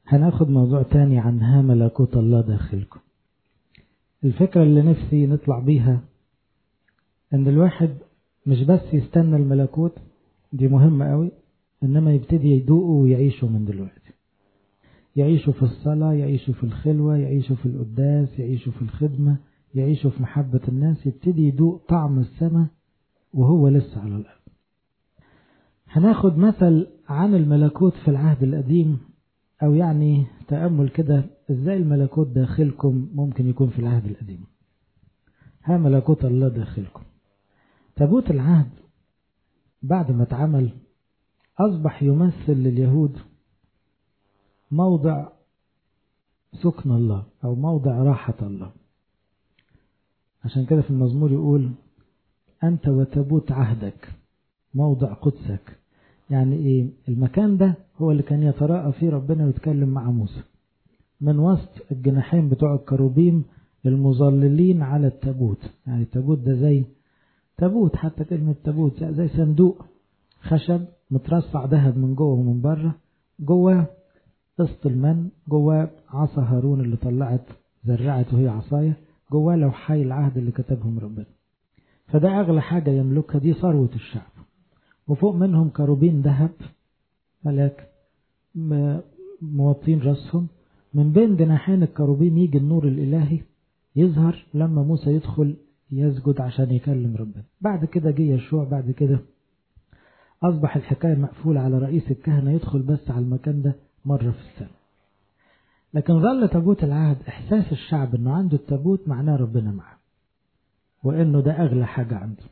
هناخد موضوع تاني عن ها ملكوت الله داخلكم الفكرة اللي نفسي نطلع بيها ان الواحد مش بس يستنى الملكوت دي مهمة قوي انما يبتدي يدوقه ويعيشه من دلوقتي يعيشوا في الصلاة يعيشوا في الخلوة يعيشوا في القداس يعيشوا في الخدمة يعيشوا في محبة الناس يبتدي يدوق طعم السماء وهو لسه على الأرض هناخد مثل عن الملكوت في العهد القديم أو يعني تأمل كده إزاي الملكوت داخلكم ممكن يكون في العهد القديم ها ملكوت الله داخلكم تابوت العهد بعد ما اتعمل أصبح يمثل لليهود موضع سكن الله أو موضع راحة الله عشان كده في المزمور يقول أنت وتابوت عهدك موضع قدسك يعني إيه المكان ده هو اللي كان يتراءى فيه ربنا ويتكلم مع موسى من وسط الجناحين بتوع الكروبيم المظللين على التابوت يعني التابوت ده زي تابوت حتى كلمة تابوت زي صندوق خشب مترصع ذهب من جوه ومن بره جوه قسط المن جواه عصا هارون اللي طلعت زرعت وهي عصاية جواه لوحي العهد اللي كتبهم ربنا فده أغلى حاجة يملكها دي ثروة الشعب وفوق منهم كروبين ذهب ملاك موطين راسهم من بين جناحين الكروبين يجي النور الإلهي يظهر لما موسى يدخل يسجد عشان يكلم ربنا بعد كده جه يشوع بعد كده أصبح الحكاية مقفولة على رئيس الكهنة يدخل بس على المكان ده مرة في السنة لكن ظل تابوت العهد إحساس الشعب أنه عنده التابوت معناه ربنا معه وأنه ده أغلى حاجة عنده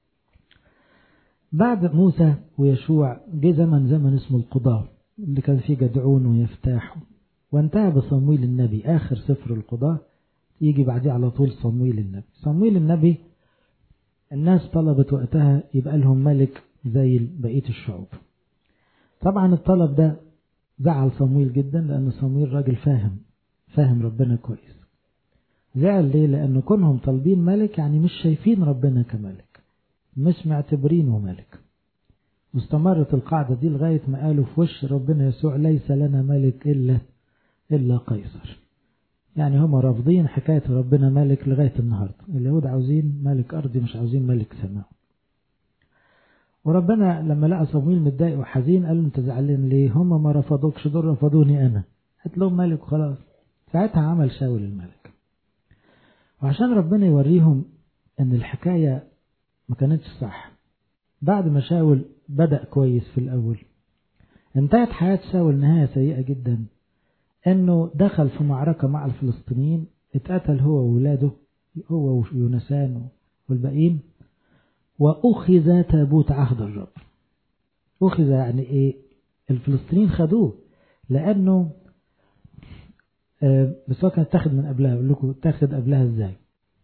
بعد موسى ويشوع جه زمن زمن اسمه القضاء اللي كان فيه جدعون ويفتاح وانتهى بصمويل النبي آخر سفر القضاء يجي بعديه على طول صمويل النبي صمويل النبي الناس طلبت وقتها يبقى لهم ملك زي بقية الشعوب طبعا الطلب ده زعل صمويل جدا لأن صمويل راجل فاهم فاهم ربنا كويس زعل ليه لأن كونهم طالبين ملك يعني مش شايفين ربنا كملك مش معتبرينه ملك واستمرت القاعدة دي لغاية ما قالوا في وش ربنا يسوع ليس لنا ملك إلا إلا قيصر يعني هم رافضين حكاية ربنا ملك لغاية النهاردة اليهود عاوزين ملك أرضي مش عاوزين ملك سماوي وربنا لما لقى صمويل متضايق وحزين قال له انت زعلان ليه هم ما رفضوكش دول رفضوني انا هات لهم ملك وخلاص ساعتها عمل شاول الملك وعشان ربنا يوريهم ان الحكاية ما كانتش صح بعد ما شاول بدأ كويس في الأول انتهت حياة شاول نهاية سيئة جدا انه دخل في معركة مع الفلسطينيين اتقتل هو وولاده هو ويونسان والباقيين وأخذ تابوت عهد الرب أخذ يعني إيه الفلسطينيين خدوه لأنه آه بس هو كان اتاخد من قبلها أقول لكم اتاخد قبلها إزاي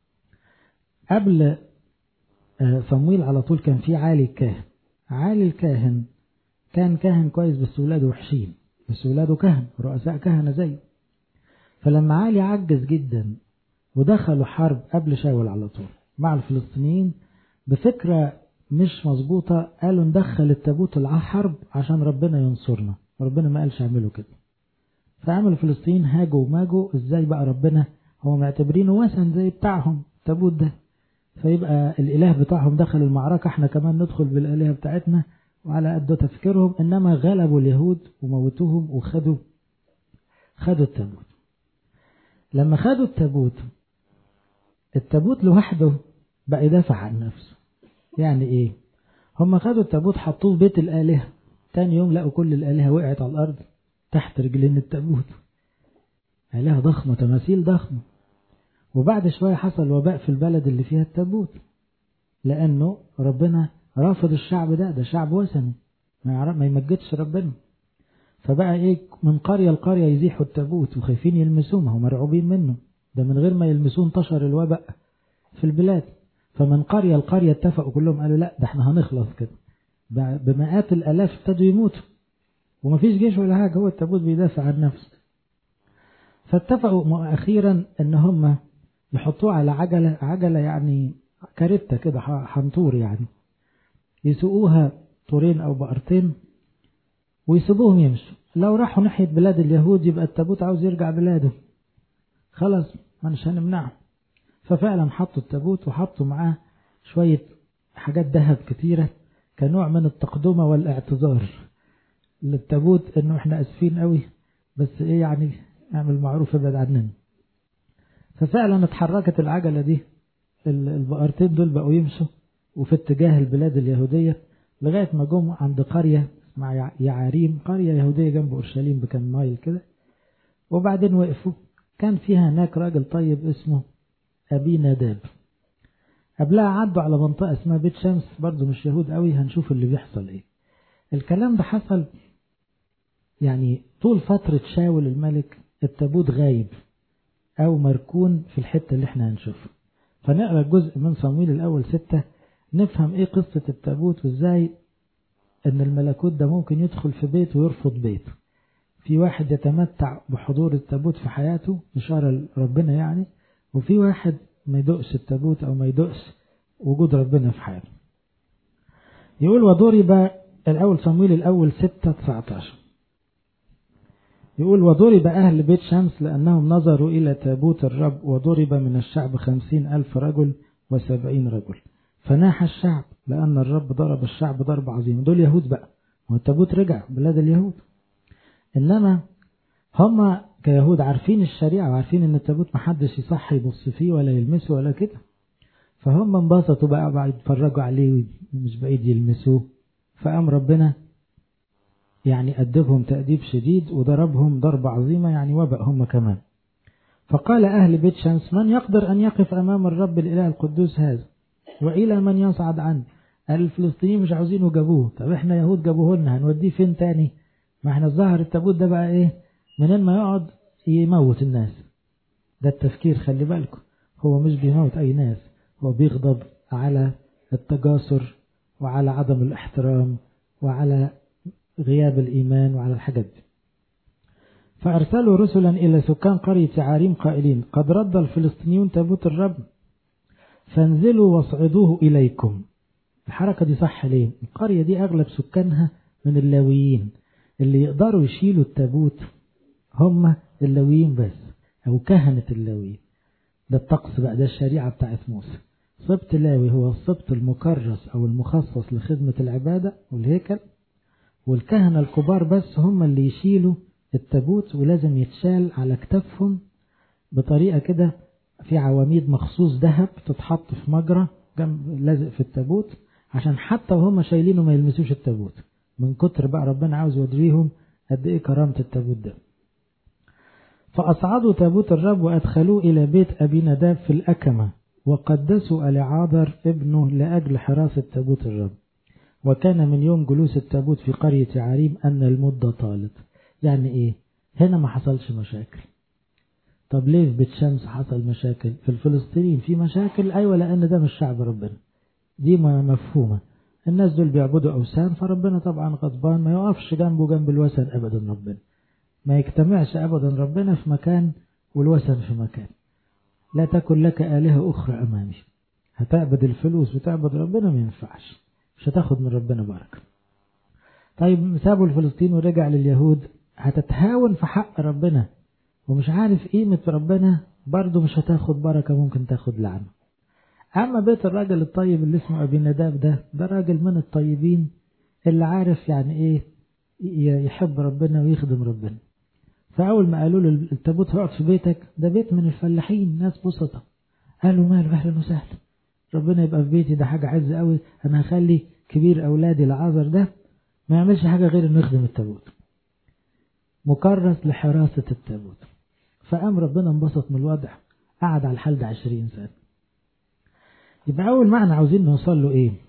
قبل آه صمويل على طول كان في عالي الكاهن عالي الكاهن كان كاهن كويس بس ولاده وحشين بس ولاده كهن رؤساء كهنة زيه فلما عالي عجز جدا ودخلوا حرب قبل شاول على طول مع الفلسطينيين بفكرة مش مظبوطة قالوا ندخل التابوت الحرب عشان ربنا ينصرنا ربنا ما قالش اعملوا كده فعمل الفلسطينيين هاجوا وماجوا ازاي بقى ربنا هو معتبرينه وثن زي بتاعهم التابوت ده فيبقى الاله بتاعهم دخل المعركة احنا كمان ندخل بالالهة بتاعتنا وعلى قد تفكيرهم انما غلبوا اليهود وموتوهم وخدوا خدوا التابوت لما خدوا التابوت التابوت لوحده بقى يدافع عن نفسه يعني ايه هم خدوا التابوت حطوه في بيت الآلهة تاني يوم لقوا كل الآلهة وقعت على الأرض تحت رجلين التابوت آلهة ضخمة تماثيل ضخمة وبعد شوية حصل وباء في البلد اللي فيها التابوت لأنه ربنا رافض الشعب ده ده شعب وثني ما, ما يمجدش ربنا فبقى ايه من قرية لقرية يزيحوا التابوت وخايفين يلمسوه ما هم مرعوبين منه ده من غير ما يلمسوه انتشر الوباء في البلاد فمن قرية لقرية اتفقوا كلهم قالوا لا ده احنا هنخلص كده بمئات الالاف ابتدوا يموتوا ومفيش جيش ولا حاجة هو التابوت بيدافع عن نفسه فاتفقوا اخيرا ان هم يحطوه على عجلة عجلة يعني كارتة كده حنطور يعني يسوقوها طورين او بقرتين ويسيبوهم يمشوا لو راحوا ناحية بلاد اليهود يبقى التابوت عاوز يرجع بلاده خلاص ما مش هنمنعه ففعلا حطوا التابوت وحطوا معاه شوية حاجات ذهب كتيرة كنوع من التقدمة والاعتذار للتابوت انه احنا اسفين قوي بس ايه يعني اعمل معروف ابعد عننا ففعلا اتحركت العجلة دي البقرتين دول بقوا يمشوا وفي اتجاه البلاد اليهودية لغاية ما جم عند قرية اسمها يعاريم قرية يهودية جنب أورشليم بكم مايل كده وبعدين وقفوا كان فيها هناك راجل طيب اسمه أبي ناداب قبلها عدوا على منطقة اسمها بيت شمس برضو مش يهود قوي هنشوف اللي بيحصل ايه الكلام ده حصل يعني طول فترة شاول الملك التابوت غايب أو مركون في الحتة اللي احنا هنشوفها فنقرأ جزء من صمويل الأول ستة نفهم ايه قصة التابوت وازاي ان الملكوت ده ممكن يدخل في بيت ويرفض بيت في واحد يتمتع بحضور التابوت في حياته إشارة لربنا يعني وفي واحد ما يدقش التابوت أو ما يدقش وجود ربنا في حياته يقول وضرب الأول صمويل الأول ستة 19 يقول وضرب أهل بيت شمس لأنهم نظروا إلى تابوت الرب وضرب من الشعب خمسين ألف رجل وسبعين رجل فناح الشعب لأن الرب ضرب الشعب ضرب عظيم دول يهود بقى والتابوت رجع بلاد اليهود إنما هم كيهود عارفين الشريعة وعارفين إن التابوت محدش يصح يبص فيه ولا يلمسه ولا كده فهم انبسطوا بقى بقى يتفرجوا عليه ومش بعيد يلمسوه فقام ربنا يعني أدبهم تأديب شديد وضربهم ضربة عظيمة يعني وبأ هم كمان فقال أهل بيت شمس من يقدر أن يقف أمام الرب الإله القدوس هذا وإلى من يصعد عنه الفلسطينيين مش عاوزينه جابوه طب احنا يهود جابوه لنا هنوديه فين تاني ما احنا الظاهر التابوت ده بقى ايه منين ما يقعد يموت الناس ده التفكير خلي بالكم هو مش بيموت اي ناس هو بيغضب على التجاسر وعلى عدم الاحترام وعلى غياب الإيمان وعلى الحاجات دي فأرسلوا رسلا إلى سكان قرية عاريم قائلين قد رد الفلسطينيون تابوت الرب فانزلوا واصعدوه إليكم الحركة دي صح ليه القرية دي أغلب سكانها من اللاويين اللي يقدروا يشيلوا التابوت هم اللاويين بس أو كهنة اللاويين ده الطقس بقى ده الشريعة بتاعت موسى سبط لاوي هو السبط المكرس أو المخصص لخدمة العبادة والهيكل والكهنة الكبار بس هم اللي يشيلوا التابوت ولازم يتشال على كتافهم بطريقة كده في عواميد مخصوص ذهب تتحط في مجرى جنب لازق في التابوت عشان حتى وهم شايلينه ما يلمسوش التابوت من كتر بقى ربنا عاوز يوريهم قد ايه كرامة التابوت ده فأصعدوا تابوت الرب وأدخلوه إلى بيت أبي نداب في الأكمة وقدسوا ألعاذر ابنه لأجل حراسة تابوت الرب وكان من يوم جلوس التابوت في قرية عريم أن المدة طالت يعني إيه هنا ما حصلش مشاكل طب ليه في بيت شمس حصل مشاكل في الفلسطينيين في مشاكل أيوة لأن ده مش شعب ربنا دي مفهومة الناس دول بيعبدوا أوثان فربنا طبعا غضبان ما يقفش جنبه جنب الوثن أبدا ربنا ما يجتمعش أبدا ربنا في مكان والوثن في مكان لا تكن لك آلهة أخرى أمامي هتعبد الفلوس وتعبد ربنا ما ينفعش مش هتاخد من ربنا بركة طيب سابوا الفلسطين ورجع لليهود هتتهاون في حق ربنا ومش عارف قيمة ربنا برضه مش هتاخد بركة ممكن تاخد لعنة أما بيت الراجل الطيب اللي اسمه أبي نداب ده ده راجل من الطيبين اللي عارف يعني إيه يحب ربنا ويخدم ربنا فأول ما قالوا له التابوت هيقعد في بيتك ده بيت من الفلاحين ناس بسطة قالوا ماله أهلا وسهلا ربنا يبقى في بيتي ده حاجة عز قوي أنا هخلي كبير أولادي العذر ده ما يعملش حاجة غير إنه يخدم التابوت مكرس لحراسة التابوت فقام ربنا انبسط من الوضع قعد على الحال ده عشرين سنة يبقى أول معنى عاوزين نوصل له إيه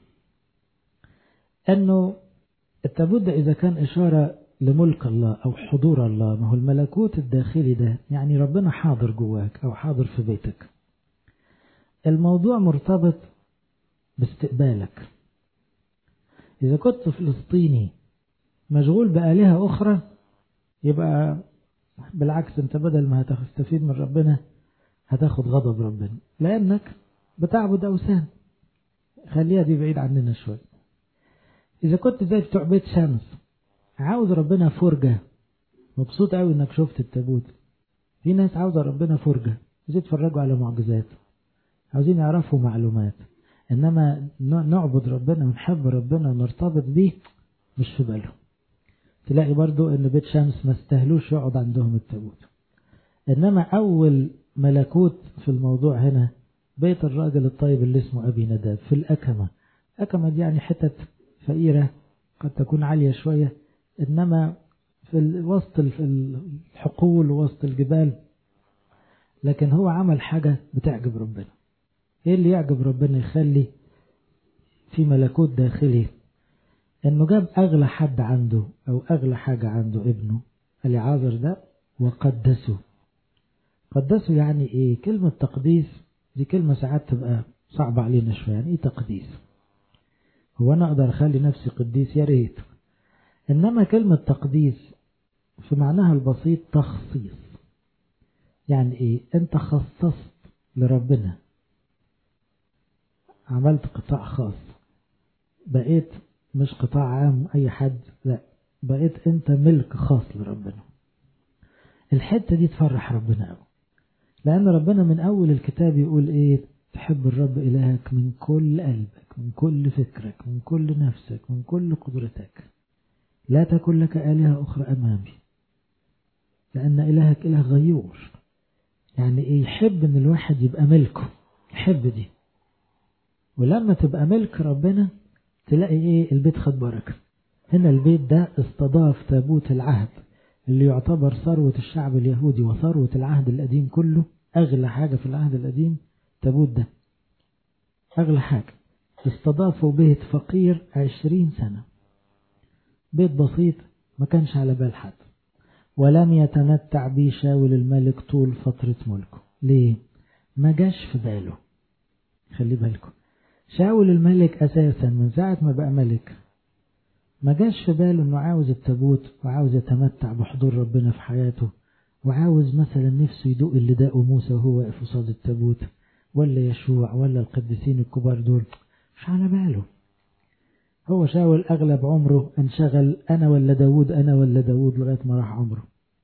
أنه التابوت ده إذا كان إشارة لملك الله أو حضور الله ما هو الملكوت الداخلي ده يعني ربنا حاضر جواك أو حاضر في بيتك الموضوع مرتبط باستقبالك إذا كنت فلسطيني مشغول بآلهة أخرى يبقى بالعكس أنت بدل ما هتستفيد من ربنا هتاخد غضب ربنا لأنك بتعبد أوثان خليها دي بعيد عننا شوية إذا كنت زي بتوع بيت شمس عاوز ربنا فرجة مبسوط قوي انك شفت التابوت في ناس عاوزة ربنا فرجة عايزين يتفرجوا على معجزات عاوزين يعرفوا معلومات انما نعبد ربنا ونحب ربنا ونرتبط بيه مش في بالهم تلاقي برضو ان بيت شمس ما استهلوش يقعد عندهم التابوت انما اول ملكوت في الموضوع هنا بيت الراجل الطيب اللي اسمه ابي نداب في الاكمه اكمه دي يعني حتت فقيره قد تكون عاليه شويه انما في وسط الحقول ووسط الجبال لكن هو عمل حاجة بتعجب ربنا ايه اللي يعجب ربنا يخلي في ملكوت داخلي انه جاب اغلى حد عنده او اغلى حاجة عنده ابنه اليعازر ده وقدسه قدسه يعني ايه كلمة تقديس دي كلمة ساعات تبقى صعبة علينا شوية يعني ايه تقديس هو انا اقدر اخلي نفسي قديس يا ريت انما كلمة تقديس في معناها البسيط تخصيص يعني ايه انت خصصت لربنا عملت قطاع خاص بقيت مش قطاع عام اي حد لا بقيت انت ملك خاص لربنا الحتة دي تفرح ربنا قوي لان ربنا من اول الكتاب يقول ايه تحب الرب الهك من كل قلبك من كل فكرك من كل نفسك من كل قدرتك لا تكن لك آلهة أخرى أمامي لأن إلهك إله غيور يعني إيه يحب إن الواحد يبقى ملكه يحب دي ولما تبقى ملك ربنا تلاقي إيه البيت خد بركة هنا البيت ده استضاف تابوت العهد اللي يعتبر ثروة الشعب اليهودي وثروة العهد القديم كله أغلى حاجة في العهد القديم تابوت ده أغلى حاجة استضافوا بيت فقير عشرين سنة بيت بسيط ما كانش على بال حد ولم يتمتع به شاول الملك طول فترة ملكه ليه؟ ما جاش في باله خلي بالكم شاول الملك أساسا من ساعة ما بقى ملك ما جاش في باله انه عاوز التابوت وعاوز يتمتع بحضور ربنا في حياته وعاوز مثلا نفسه يدوق اللي داقه موسى وهو واقف قصاد التابوت ولا يشوع ولا القديسين الكبار دول مش على باله هو شاول أغلب عمره انشغل أنا ولا داود أنا ولا داود لغاية ما راح عمره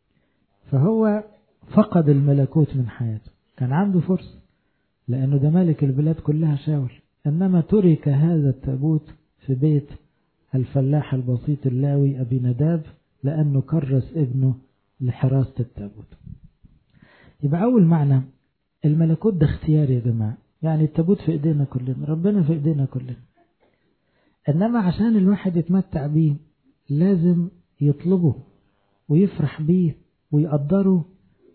فهو فقد الملكوت من حياته كان عنده فرصة لأنه ده ملك البلاد كلها شاول إنما ترك هذا التابوت في بيت الفلاح البسيط اللاوي أبي نداب لأنه كرس ابنه لحراسة التابوت يبقى أول معنى الملكوت ده اختيار يا جماعة يعني التابوت في ايدينا كلنا ربنا في ايدينا كلنا انما عشان الواحد يتمتع بيه لازم يطلبه ويفرح بيه ويقدره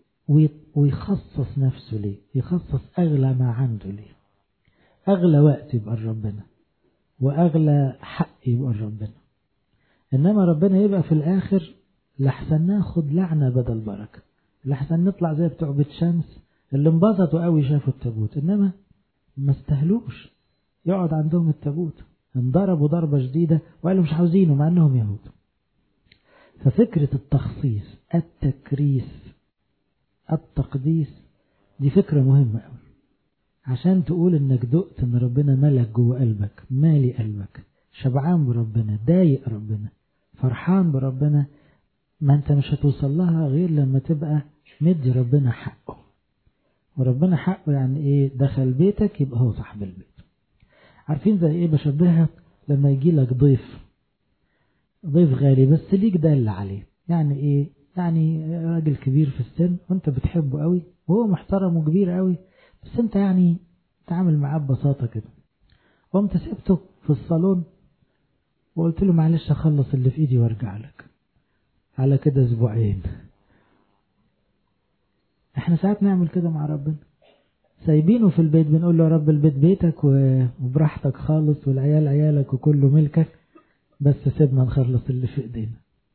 ويخصص نفسه ليه يخصص اغلى ما عنده ليه اغلى وقت يبقى ربنا واغلى حق يبقى ربنا انما ربنا يبقى في الاخر لحسن ناخد لعنة بدل بركة لحسن نطلع زي بتوع بيت شمس اللي انبسطوا قوي شافوا التابوت انما ما استهلوش يقعد عندهم التابوت انضربوا ضربة شديدة وقالوا مش عاوزينه مع انهم يهود ففكرة التخصيص التكريس التقديس دي فكرة مهمة قوي عشان تقول انك دقت ان ربنا ملك جوه قلبك مالي قلبك شبعان بربنا ضايق ربنا فرحان بربنا ما انت مش هتوصل لها غير لما تبقى مدي ربنا حقه وربنا حقه يعني ايه دخل بيتك يبقى هو صاحب البيت عارفين زي ايه بشبهها لما يجي لك ضيف ضيف غالي بس ليك دل عليه يعني ايه يعني راجل كبير في السن وانت بتحبه قوي وهو محترم وكبير قوي بس انت يعني تعامل معاه ببساطة كده وقمت سبته في الصالون وقلت له معلش اخلص اللي في ايدي وارجع لك على كده اسبوعين احنا ساعات نعمل كده مع ربنا سايبينه في البيت بنقول له يا رب البيت بيتك وبراحتك خالص والعيال عيالك وكله ملكك بس سيبنا نخلص اللي في ايدينا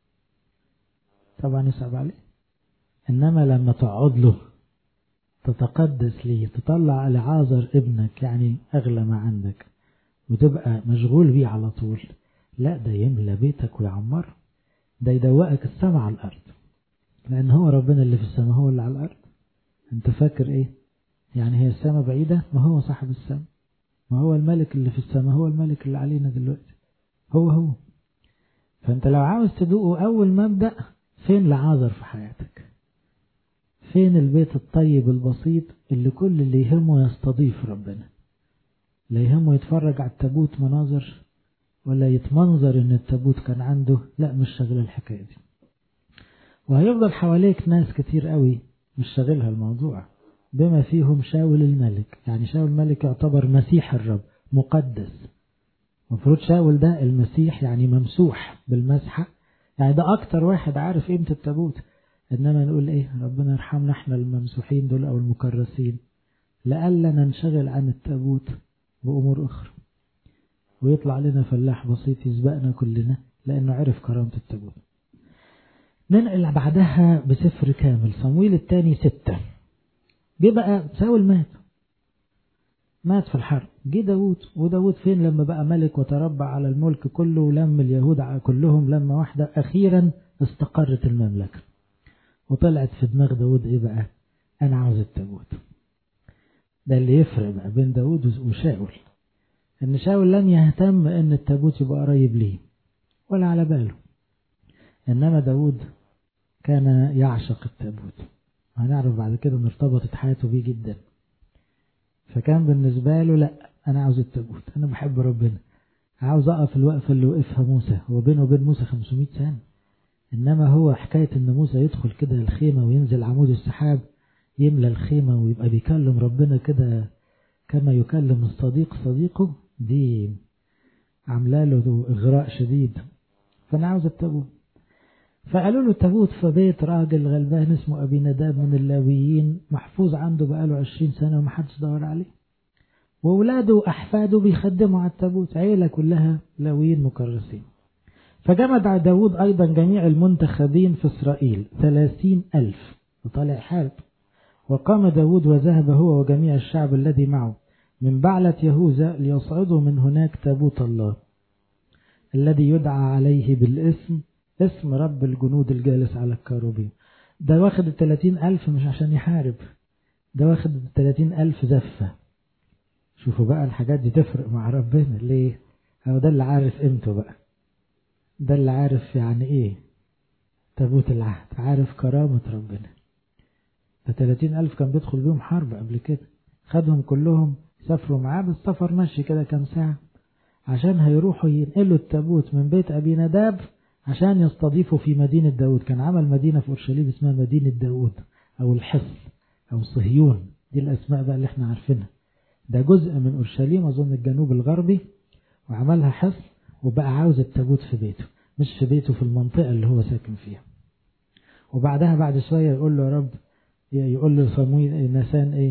طبعا يصعب عليه انما لما تقعد له تتقدس ليه تطلع على عازر ابنك يعني اغلى ما عندك وتبقى مشغول بيه على طول لا ده يملى بيتك ويعمر ده يدوقك السماء على الارض لان هو ربنا اللي في السماء هو اللي على الارض انت فاكر ايه يعني هي السماء بعيدة ما هو صاحب السماء ما هو الملك اللي في السماء هو الملك اللي علينا دلوقتي هو هو فانت لو عاوز تدوقه اول مبدأ فين لعازر في حياتك فين البيت الطيب البسيط اللي كل اللي يهمه يستضيف ربنا لا يهمه يتفرج على التابوت مناظر ولا يتمنظر ان التابوت كان عنده لا مش شغل الحكاية دي وهيفضل حواليك ناس كتير قوي مش شاغلها الموضوع بما فيهم شاول الملك يعني شاول الملك يعتبر مسيح الرب مقدس المفروض شاول ده المسيح يعني ممسوح بالمسحة يعني ده أكتر واحد عارف قيمة التابوت إنما نقول إيه ربنا يرحمنا إحنا الممسوحين دول أو المكرسين لألا ننشغل عن التابوت بأمور أخرى ويطلع لنا فلاح بسيط يسبقنا كلنا لأنه عرف كرامة التابوت ننقل بعدها بسفر كامل صمويل الثاني ستة جه بقى ساول مات مات في الحرب جه داود وداود فين لما بقى ملك وتربع على الملك كله ولم اليهود كلهم لما واحدة أخيرا استقرت المملكة وطلعت في دماغ داود ايه بقى انا عاوز التابوت ده اللي يفرق بقى بين داود وشاول ان شاول لم يهتم ان التابوت يبقى قريب ليه ولا على باله انما داود كان يعشق التابوت هنعرف بعد كده ان ارتبطت حياته بيه جدا فكان بالنسبة له لا انا عاوز التابوت انا بحب ربنا عاوز اقف الوقفة اللي وقفها موسى هو بينه وبين موسى 500 سنة إنما هو حكاية إن موسى يدخل كده الخيمة وينزل عمود السحاب يملى الخيمة ويبقى بيكلم ربنا كده كما يكلم الصديق صديقه دي عاملة له إغراء شديد فأنا عاوز التابوت فقالوا له التابوت في بيت راجل غلبان اسمه أبي نداب من اللاويين محفوظ عنده بقاله عشرين سنة ومحدش دور عليه وأولاده وأحفاده بيخدموا على التابوت عيلة كلها لاويين مكرسين فجمع داود أيضا جميع المنتخبين في إسرائيل ثلاثين ألف وطالع حارب وقام داود وذهب هو وجميع الشعب الذي معه من بعلة يهوذا ليصعدوا من هناك تابوت الله الذي يدعى عليه بالاسم اسم رب الجنود الجالس على الكاروبين ده واخد الثلاثين ألف مش عشان يحارب ده واخد الثلاثين ألف زفة شوفوا بقى الحاجات دي تفرق مع ربنا ليه هو ده اللي عارف قيمته بقى ده اللي عارف يعني ايه تابوت العهد عارف كرامة ربنا ده 30 ألف كان بيدخل بيهم حرب قبل كده خدهم كلهم سافروا معاه بالسفر ماشي كده كام ساعة عشان هيروحوا ينقلوا التابوت من بيت أبي نداب عشان يستضيفوا في مدينة داود كان عمل مدينة في أورشليم اسمها مدينة داود أو الحصن أو صهيون دي الأسماء بقى اللي احنا عارفينها ده جزء من أورشليم أظن الجنوب الغربي وعملها حصن وبقى عاوز التابوت في بيته مش في بيته في المنطقة اللي هو ساكن فيها وبعدها بعد شوية يقول له يا رب يقول له صمويل نسان ايه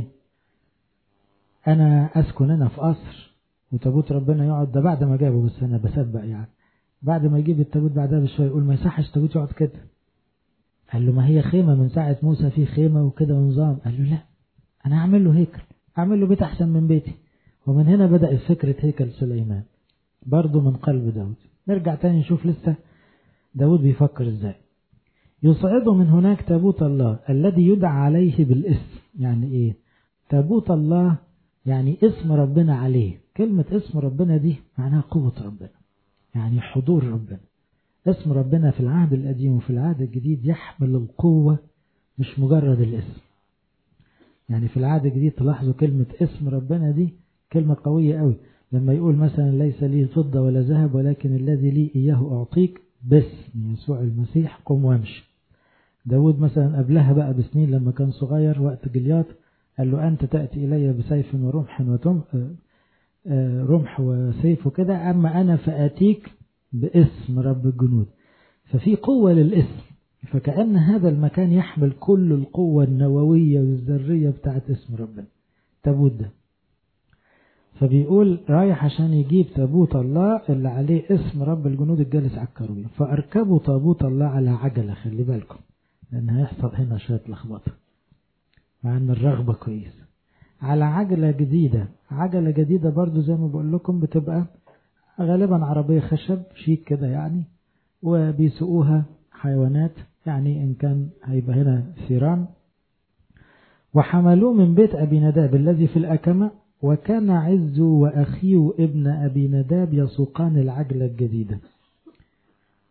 انا اسكن هنا في قصر وتابوت ربنا يقعد ده بعد ما جابه بس انا بسبق يعني بعد ما يجيب التابوت بعدها بشوية يقول ما يصحش التابوت يقعد كده قال له ما هي خيمة من ساعة موسى في خيمة وكده ونظام قال له لا انا هعمل له هيكل اعمل له بيت احسن من بيتي ومن هنا بدأت فكرة هيكل سليمان برضه من قلب داود نرجع تاني نشوف لسه داود بيفكر ازاي يصعد من هناك تابوت الله الذي يدعى عليه بالاسم يعني ايه تابوت الله يعني اسم ربنا عليه كلمة اسم ربنا دي معناها قوة ربنا يعني حضور ربنا اسم ربنا في العهد القديم وفي العهد الجديد يحمل القوة مش مجرد الاسم يعني في العهد الجديد تلاحظوا كلمة اسم ربنا دي كلمة قوية قوي لما يقول مثلا ليس لي فضة ولا ذهب ولكن الذي لي إياه أعطيك باسم يسوع المسيح قم وامشي داود مثلا قبلها بقى بسنين لما كان صغير وقت جليات قال له أنت تأتي إلي بسيف ورمح وتم رمح وسيف وكده أما أنا فآتيك باسم رب الجنود ففي قوة للاسم فكأن هذا المكان يحمل كل القوة النووية والذرية بتاعت اسم ربنا تابوت ده فبيقول رايح عشان يجيب تابوت الله اللي عليه اسم رب الجنود الجالس على الكروبين فأركبوا تابوت الله على عجلة خلي بالكم لأن هيحصل هنا شوية لخبطة مع أن الرغبة كويسة على عجلة جديدة عجلة جديدة برضو زي ما بقول لكم بتبقى غالبا عربية خشب شيك كده يعني وبيسوقوها حيوانات يعني إن كان هيبقى هنا ثيران وحملوه من بيت أبي نداب الذي في الأكمة وكان عز وأخيه ابن أبي نداب يسوقان العجلة الجديدة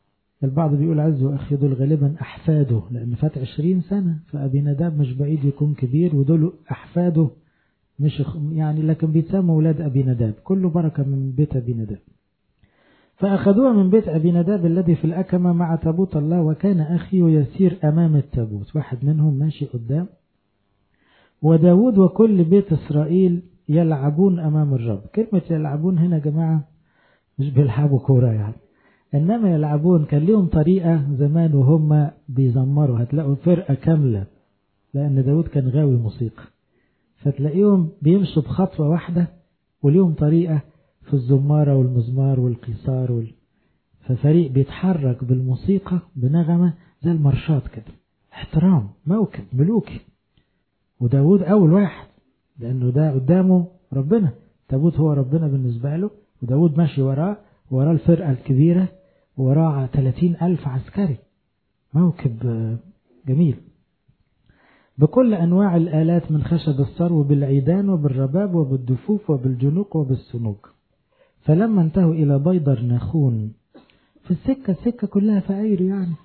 البعض بيقول عز وأخي دول غالبا أحفاده لأن فات عشرين سنة فأبي نداب مش بعيد يكون كبير ودول أحفاده مش يعني لكن بيتسموا أولاد أبي نداب كله بركة من بيت أبي نداب فأخذوها من بيت أبي نداب الذي في الأكمة مع تابوت الله وكان أخي يسير أمام التابوت واحد منهم ماشي قدام وداود وكل بيت إسرائيل يلعبون أمام الرب كلمة يلعبون هنا جماعة مش بيلعبوا كورة يعني إنما يلعبون كان ليهم طريقة زمان وهم بيزمروا هتلاقوا فرقة كاملة لأن داود كان غاوي موسيقى فتلاقيهم بيمشوا بخطوة واحدة وليهم طريقة في الزمارة والمزمار والقيصار وال... ففريق بيتحرك بالموسيقى بنغمة زي المرشات كده احترام موكب ملوكي وداود أول واحد لأنه ده قدامه ربنا تابوت هو ربنا بالنسبة له وداود ماشي وراه وراه الفرقة الكبيرة وراه 30 ألف عسكري موكب جميل بكل أنواع الآلات من خشب الصرو بالعيدان وبالرباب وبالدفوف وبالجنوق وبالسنوج فلما انتهوا إلى بيضر ناخون في السكة السكة كلها فقير يعني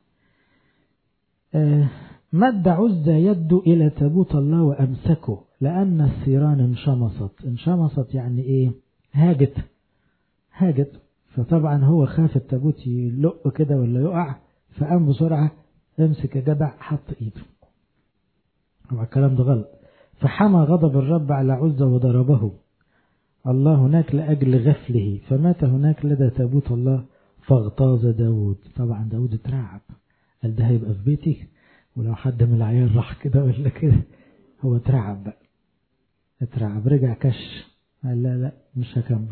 آه مد عزة يده إلى تابوت الله وأمسكه لأن الثيران انشمصت انشمصت يعني إيه هاجت هاجت فطبعا هو خاف التابوت يلق كده ولا يقع فقام بسرعة امسك يا جدع حط ايده طبعا الكلام ده غلط فحمى غضب الرب على عزة وضربه الله هناك لأجل غفله فمات هناك لدى تابوت الله فاغتاظ داود طبعا داود اترعب قال ده هيبقى في بيتي ولو حد من العيال راح كده ولا كده هو اترعب بقى اترعب رجع كش قال لا لا مش هكمل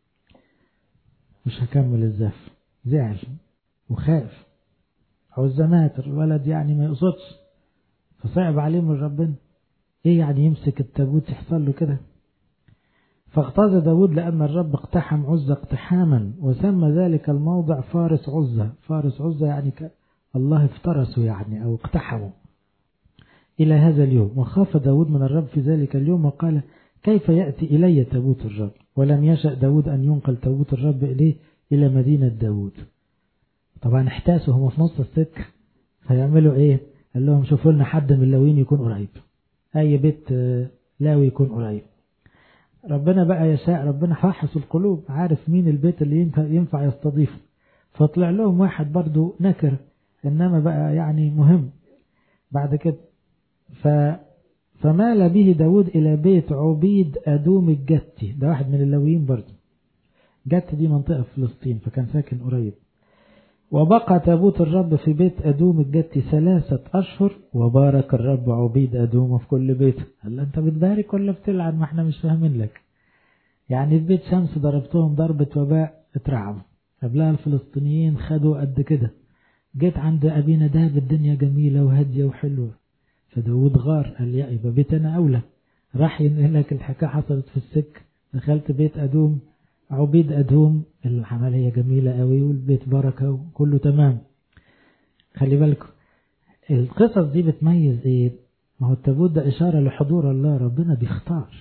مش هكمل الزف زعل وخاف عزة مات الولد يعني ما يقصدش فصعب عليه من ربنا ايه يعني يمسك التابوت يحصل له كده فاغتاظ داود لأن الرب اقتحم عزة اقتحاما وسمى ذلك الموضع فارس عزة فارس عزة يعني ك... الله افترسه يعني أو اقتحمه إلى هذا اليوم وخاف داود من الرب في ذلك اليوم وقال كيف يأتي إلي تابوت الرب ولم يشأ داود أن ينقل تابوت الرب إليه إلى مدينة داود طبعا احتاسوا هم في نص السكة فيعملوا ايه قال لهم شوفوا لنا حد من اللاويين يكون قريب اي بيت لاوي يكون قريب ربنا بقى يشاء ربنا فحص القلوب عارف مين البيت اللي ينفع, ينفع يستضيفه فطلع لهم واحد برضو نكر انما بقى يعني مهم بعد كده ف فمال به داود إلى بيت عبيد أدوم الجتي ده واحد من اللاويين برضه جت دي منطقة في فلسطين فكان ساكن قريب وبقى تابوت الرب في بيت أدوم الجتي ثلاثة أشهر وبارك الرب عبيد أدوم في كل بيت هل أنت بتبارك ولا بتلعن ما احنا مش فاهمين لك يعني في بيت شمس ضربتهم ضربة وباء اترعبوا قبلها الفلسطينيين خدوا قد كده جيت عند أبي نداب الدنيا جميلة وهادية وحلوة فداود غار قال يا يبقى بيت أنا أولى راح ينقل لك الحكاية حصلت في السك دخلت بيت أدوم عبيد أدوم العملية جميلة قوي والبيت بركة وكله تمام خلي بالكم القصص دي بتميز ايه ما هو التابوت ده إشارة لحضور الله ربنا بيختار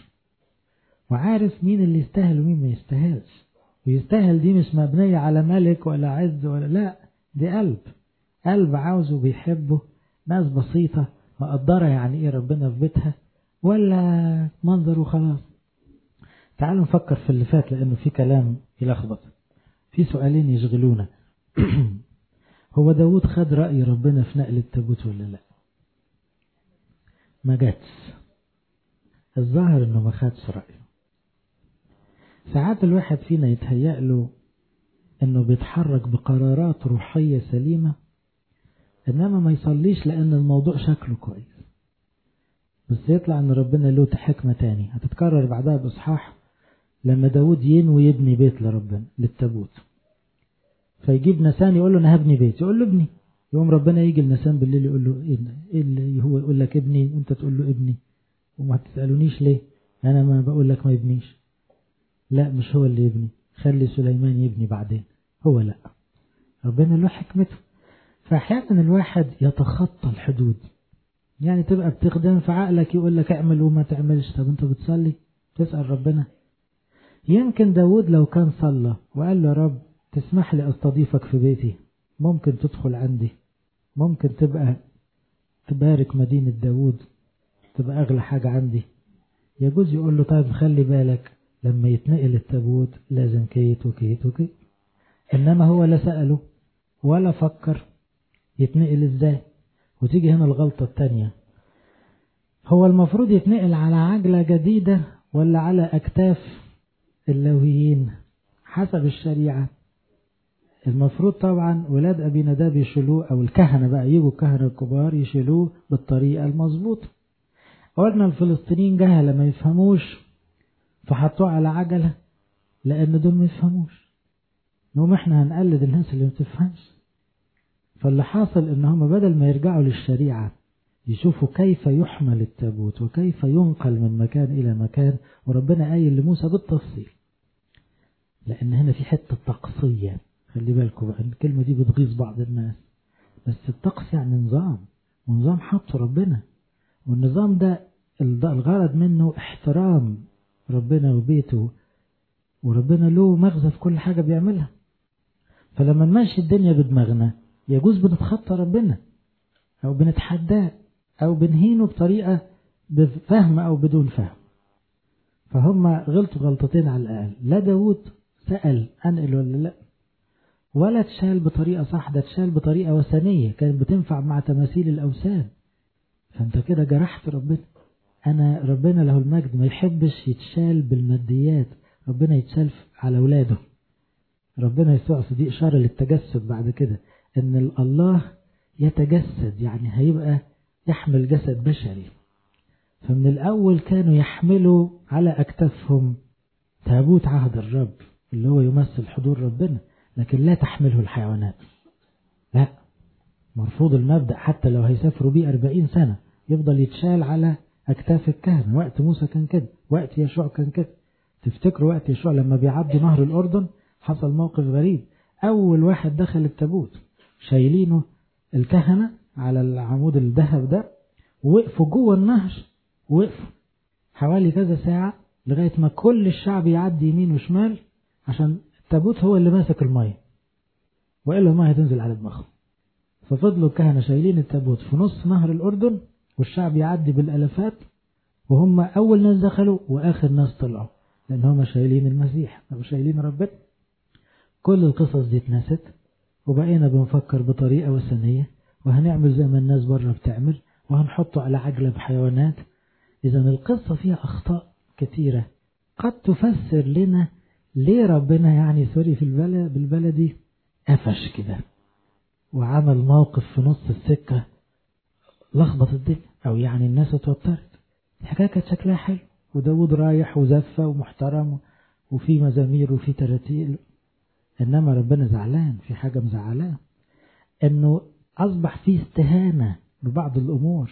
وعارف مين اللي يستاهل ومين ما يستاهلش ويستاهل دي مش مبنية على ملك ولا عز ولا لا دي قلب قلب عاوزه بيحبه ناس بسيطة مقدرة يعني ايه ربنا في بيتها ولا منظر وخلاص تعالوا نفكر في اللي فات لأنه في كلام يلخبط في سؤالين يشغلونا هو داود خد رأي ربنا في نقل التابوت ولا لا ما جاتش الظاهر انه ما خدش رأيه ساعات الواحد فينا يتهيأ له انه بيتحرك بقرارات روحية سليمة انما ما يصليش لان الموضوع شكله كويس بس يطلع ان ربنا له حكمة تاني هتتكرر بعدها باصحاح لما داود ينوي يبني بيت لربنا للتابوت فيجيب نسان يقول له انا هبني بيت يقول له ابني يوم ربنا يجي النسان بالليل يقول له ايه اللي هو يقول لك ابني وانت تقول له ابني وما تسالونيش ليه انا ما بقول لك ما يبنيش لا مش هو اللي يبني خلي سليمان يبني بعدين هو لا ربنا له حكمته فاحيانا الواحد يتخطى الحدود يعني تبقى بتخدم في عقلك يقول لك اعمل وما تعملش طب انت بتصلي تسأل ربنا يمكن داود لو كان صلى وقال له رب تسمح لي استضيفك في بيتي ممكن تدخل عندي ممكن تبقى تبارك مدينة داود تبقى أغلى حاجة عندي يجوز يقول له طيب خلي بالك لما يتنقل التابوت لازم كيت وكيت وكيت إنما هو لا سأله ولا فكر يتنقل إزاي وتيجي هنا الغلطة التانية هو المفروض يتنقل على عجلة جديدة ولا على أكتاف اللويين حسب الشريعة المفروض طبعا ولاد أبي نداب يشيلوه أو الكهنة بقى يجوا الكهنة الكبار يشيلوه بالطريقة المظبوطة قلنا الفلسطينيين جهلة ما يفهموش فحطوه على عجلة لأن دول ما يفهموش نقوم احنا هنقلد الناس اللي ما تفهمش فاللي حاصل ان هم بدل ما يرجعوا للشريعة يشوفوا كيف يحمل التابوت وكيف ينقل من مكان إلى مكان وربنا قايل لموسى بالتفصيل لأن هنا في حتة طقسية خلي بالكم بقى الكلمة دي بتغيظ بعض الناس بس الطقس يعني نظام ونظام حطه ربنا والنظام ده الغرض منه احترام ربنا وبيته وربنا له مغزى في كل حاجة بيعملها فلما نمشي الدنيا بدماغنا يجوز بنتخطى ربنا أو بنتحداه أو بنهينه بطريقة بفهم أو بدون فهم فهم غلطوا غلطتين على الأقل لا داود سأل أنقل ولا لا ولا تشال بطريقة صح ده تشال بطريقة وثنية كانت بتنفع مع تماثيل الأوثان فأنت كده جرحت ربنا أنا ربنا له المجد ما يحبش يتشال بالماديات ربنا يتشال على أولاده ربنا يسوع دي إشارة للتجسد بعد كده إن الله يتجسد يعني هيبقى يحمل جسد بشري فمن الأول كانوا يحملوا على أكتافهم تابوت عهد الرب اللي هو يمثل حضور ربنا لكن لا تحمله الحيوانات لا مرفوض المبدأ حتى لو هيسافروا بيه أربعين سنة يفضل يتشال على أكتاف الكهنة وقت موسى كان كده وقت يشوع كان كده تفتكروا وقت يشوع لما بيعدي نهر الأردن حصل موقف غريب أول واحد دخل التابوت شايلينه الكهنة على العمود الذهب ده وقفوا جوه النهر وقفوا حوالي كذا ساعة لغاية ما كل الشعب يعدي يمين وشمال عشان التابوت هو اللي ماسك المية وإلا المية هتنزل على دماغهم ففضلوا الكهنة شايلين التابوت في نص نهر الأردن والشعب يعدي بالألفات وهم أول ناس دخلوا وآخر ناس طلعوا لأن هم شايلين المسيح أو شايلين ربنا كل القصص دي اتنست وبقينا بنفكر بطريقة وثنية وهنعمل زي ما الناس بره بتعمل وهنحطه على عجلة بحيوانات إذا القصة فيها أخطاء كثيرة قد تفسر لنا ليه ربنا يعني سوري في البلد بالبلدي قفش كده وعمل موقف في نص السكة لخبط الدنيا أو يعني الناس اتوترت الحكاية كانت شكلها حلو وداود رايح وزفة ومحترم وفي مزامير وفي تراتيل إنما ربنا زعلان في حاجة مزعلاه إنه أصبح فيه استهانة ببعض الأمور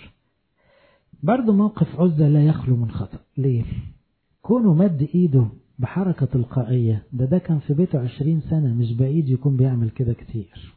برضه موقف عزة لا يخلو من خطأ ليه؟ كونه مد إيده بحركة تلقائية ده ده كان في بيته عشرين سنة مش بعيد يكون بيعمل كده كتير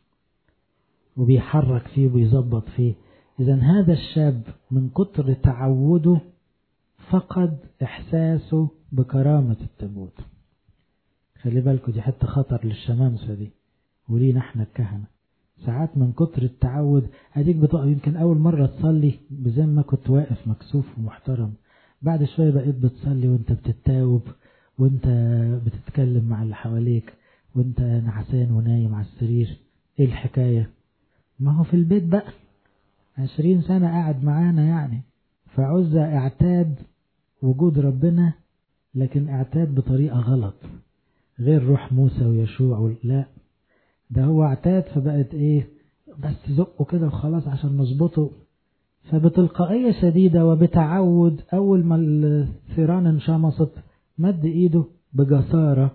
وبيحرك فيه وبيظبط فيه إذا هذا الشاب من كتر تعوده فقد إحساسه بكرامة التابوت خلي بالكوا دي حتة خطر للشمامسة دي ولينا احنا الكهنة ساعات من كتر التعود اديك بتقف يمكن اول مرة تصلي بزي ما كنت واقف مكسوف ومحترم بعد شوية بقيت بتصلي وانت بتتاوب وانت بتتكلم مع اللي حواليك وانت نعسان ونايم على السرير ايه الحكاية ما هو في البيت بقى عشرين سنة قاعد معانا يعني فعزة اعتاد وجود ربنا لكن اعتاد بطريقة غلط غير روح موسى ويشوع لا ده هو اعتاد فبقت ايه بس زقه كده وخلاص عشان نظبطه فبتلقائية شديدة وبتعود أول ما الثيران انشمصت مد إيده بجسارة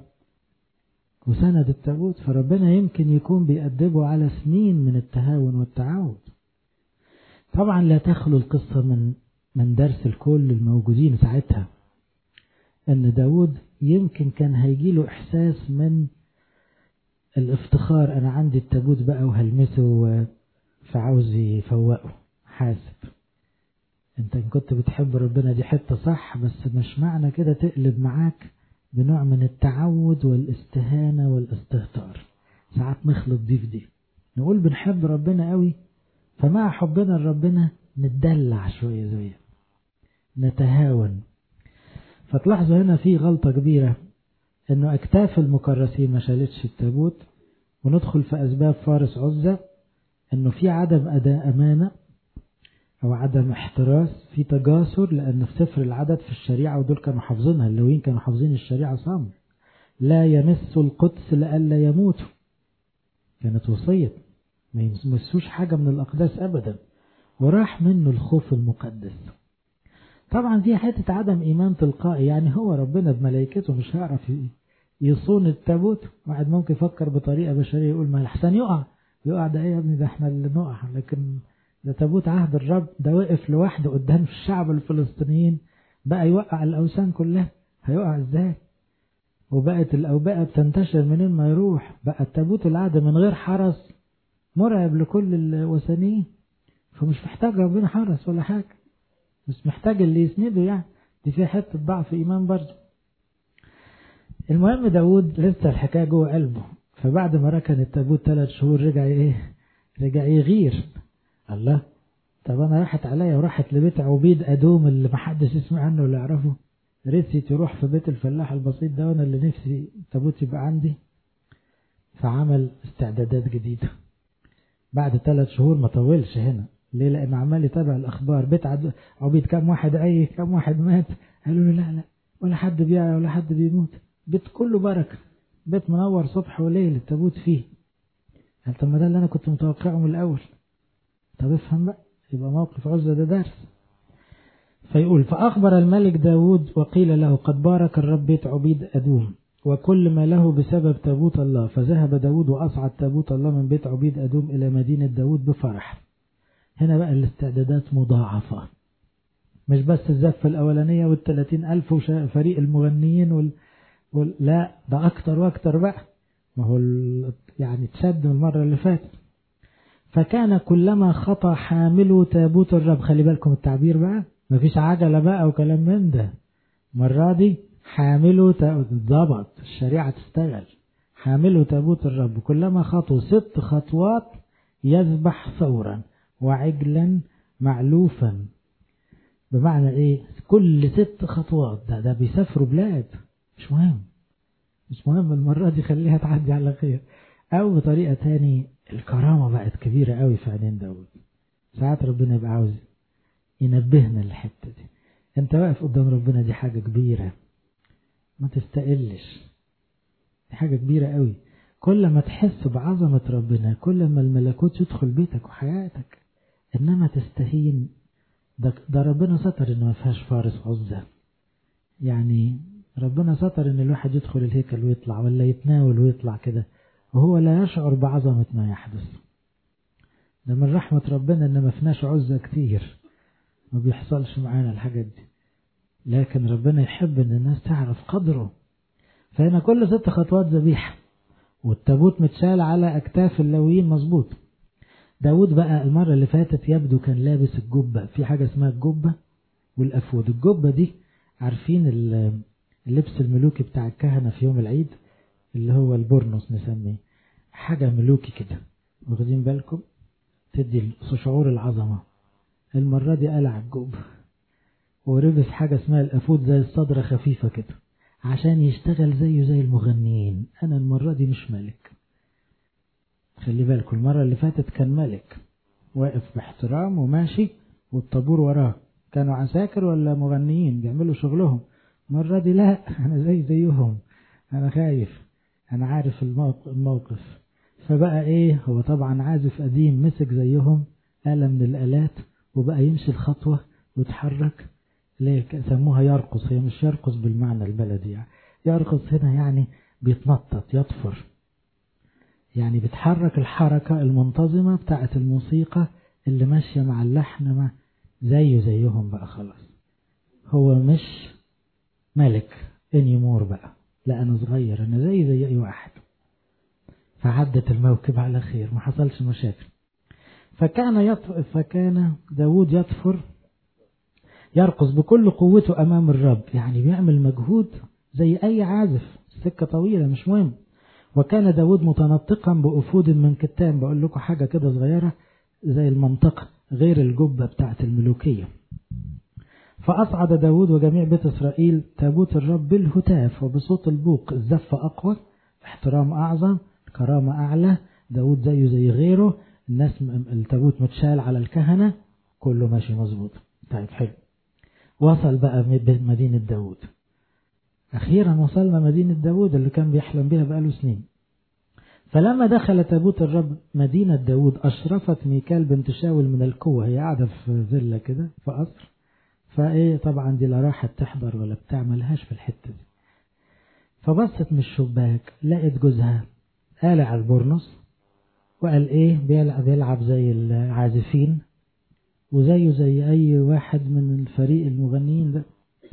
وسند التابوت فربنا يمكن يكون بيأدبه على سنين من التهاون والتعود طبعا لا تخلو القصة من من درس الكل الموجودين ساعتها ان داود يمكن كان هيجيله احساس من الافتخار انا عندي التابوت بقى وهلمسه فعاوز يفوقه حاسب انت ان كنت بتحب ربنا دي حتة صح بس مش معنى كده تقلب معاك بنوع من التعود والاستهانة والاستهتار ساعات نخلط دي في دي نقول بنحب ربنا قوي فمع حبنا لربنا نتدلع شوية شوية نتهاون فتلاحظوا هنا في غلطة كبيرة انه اكتاف المكرسين ما شالتش التابوت وندخل في اسباب فارس عزة انه في عدم اداء امانة او عدم احتراس في تجاسر لان في سفر العدد في الشريعة ودول كانوا حافظينها اللوين كانوا حافظين الشريعة صم لا يمس القدس لئلا يموتوا كانت وصية ما يمسوش حاجة من الأقداس أبدا وراح منه الخوف المقدس طبعا دي حتة عدم إيمان تلقائي يعني هو ربنا بملائكته مش هيعرف يصون التابوت واحد ممكن يفكر بطريقة بشرية يقول ما الحسن يقع يقع ده ايه يا ابني ده احنا اللي نقع لكن ده تابوت عهد الرب ده وقف لوحده قدام الشعب الفلسطينيين بقى يوقع الأوثان كلها هيقع ازاي وبقت الأوبئة بتنتشر منين ما يروح بقى التابوت العادة من غير حرس مرعب لكل الوثنيين فمش محتاج ربنا حرس ولا حاجة مش محتاج اللي يسنده يعني دي فيها حتة ضعف إيمان برضه المهم داود لسه الحكاية جوه قلبه فبعد ما ركن التابوت ثلاث شهور رجع ايه رجع يغير الله طب انا راحت عليا وراحت لبيت عبيد ادوم اللي محدش يسمع عنه ولا يعرفه ريتي تروح في بيت الفلاح البسيط ده وانا اللي نفسي التابوت يبقى عندي فعمل استعدادات جديدة بعد ثلاث شهور ما طولش هنا ليه لان عمال يتابع الاخبار بيت عبيد كم واحد اي كم واحد مات قالوا له لا لا ولا حد بيعلى ولا حد بيموت بيت كله بركة بيت منور صبح وليل التابوت فيه قال طب ما ده اللي انا كنت متوقعه من الاول طب افهم بقى يبقى موقف عزة ده درس فيقول فأخبر الملك داود وقيل له قد بارك الرب بيت عبيد أدوم وكل ما له بسبب تابوت الله فذهب داود وأصعد تابوت الله من بيت عبيد أدوم إلى مدينة داود بفرح هنا بقى الاستعدادات مضاعفة مش بس الزفة الأولانية والثلاثين ألف وفريق المغنيين وال... وال... لا ده أكتر وأكتر بقى ما هو ال... يعني تشد من المرة اللي فاتت فكان كلما خطى حامل تابوت الرب خلي بالكم التعبير بقى مفيش عجلة بقى وكلام من ده مرة دي حاملوا ضبط الشريعة تشتغل حاملوا تابوت الرب كلما خطوا ست خطوات يذبح ثورا وعجلا معلوفا بمعنى ايه كل ست خطوات ده ده بيسافروا بلاد مش مهم مش مهم المرة دي خليها تعدي على خير او بطريقة تاني الكرامة بقت كبيرة قوي في عينين داود ساعات ربنا يبقى عاوز ينبهنا للحتة دي انت واقف قدام ربنا دي حاجة كبيرة ما تستقلش دي حاجة كبيرة قوي كل ما تحس بعظمة ربنا كل ما الملكوت يدخل بيتك وحياتك انما تستهين ده, ده ربنا ستر ان ما فيهاش فارس عزة يعني ربنا ستر ان الواحد يدخل الهيكل ويطلع ولا يتناول ويطلع كده وهو لا يشعر بعظمة ما يحدث ده من رحمة ربنا ان ما فيناش عزة كتير ما بيحصلش معانا الحاجات دي لكن ربنا يحب ان الناس تعرف قدره فهنا كل ست خطوات ذبيحة والتابوت متشال على اكتاف اللويين مظبوط داود بقى المرة اللي فاتت يبدو كان لابس الجبة في حاجة اسمها الجبة والأفود الجبة دي عارفين اللبس الملوكي بتاع الكهنة في يوم العيد اللي هو البورنوس نسميه حاجة ملوكي كده واخدين بالكم تدي شعور العظمة المرة دي قلع الجوب ولبس حاجة اسمها الأفود زي الصدرة خفيفة كده عشان يشتغل زيه زي المغنيين أنا المرة دي مش ملك خلي بالكم المرة اللي فاتت كان ملك واقف باحترام وماشي والطابور وراه كانوا عساكر ولا مغنيين بيعملوا شغلهم المرة دي لا أنا زي زيهم أنا خايف أنا عارف الموقف فبقى إيه هو طبعا عازف قديم مسك زيهم آلة من الآلات وبقى يمشي الخطوة ويتحرك ليه سموها يرقص هي مش يرقص بالمعنى البلدي يعني يرقص هنا يعني بيتنطط يطفر يعني بتحرك الحركة المنتظمة بتاعة الموسيقى اللي ماشية مع اللحن ما زيه زيهم بقى خلاص هو مش ملك انيمور بقى لا انا صغير انا زي زي اي واحد فعدت الموكب على خير ما حصلش مشاكل فكان يطفر فكان داود يطفر يرقص بكل قوته أمام الرب يعني بيعمل مجهود زي أي عازف السكة طويلة مش مهم وكان داود متنطقا بأفود من كتان بقول لكم حاجة كده صغيرة زي المنطقة غير الجبة بتاعت الملوكية فأصعد داود وجميع بيت إسرائيل تابوت الرب بالهتاف وبصوت البوق الزفة أقوى احترام أعظم كرامة أعلى داود زيه زي غيره الناس التابوت متشال على الكهنة كله ماشي مظبوط طيب حلو وصل بقى مدينة داود أخيرا وصلنا مدينة داود اللي كان بيحلم بها بقاله سنين فلما دخل تابوت الرب مدينة داود أشرفت ميكال بنت شاول من القوة هي قاعدة في فيلا كده في قصر فايه طبعا دي لا راحت تحضر ولا بتعملهاش في الحتة دي فبصت من الشباك لقت جوزها قالع البرنس وقال ايه بيلعب, بيلعب زي العازفين وزيه زي اي واحد من الفريق المغنيين ده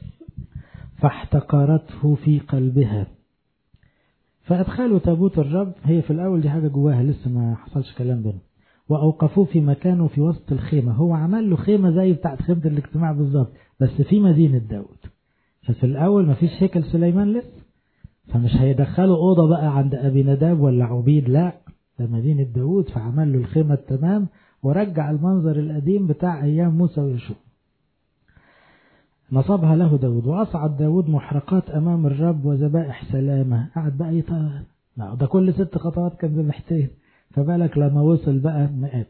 فاحتقرته في قلبها فادخلوا تابوت الرب هي في الاول دي حاجه جواها لسه ما حصلش كلام بينهم واوقفوه في مكانه في وسط الخيمه هو عمل له خيمه زي بتاعت خيمه الاجتماع بالظبط بس في مدينه داود ففي الاول ما فيش هيكل سليمان لسه فمش هيدخلوا اوضه بقى عند ابي نداب ولا عبيد لا ده مدينه داود فعمل له الخيمه التمام ورجع المنظر القديم بتاع ايام موسى ويشوع نصبها له داود وأصعد داود محرقات أمام الرب وذبائح سلامة قعد بقى يطلع لا ده كل ست خطوات كان ذبحتين فبالك لما وصل بقى مئات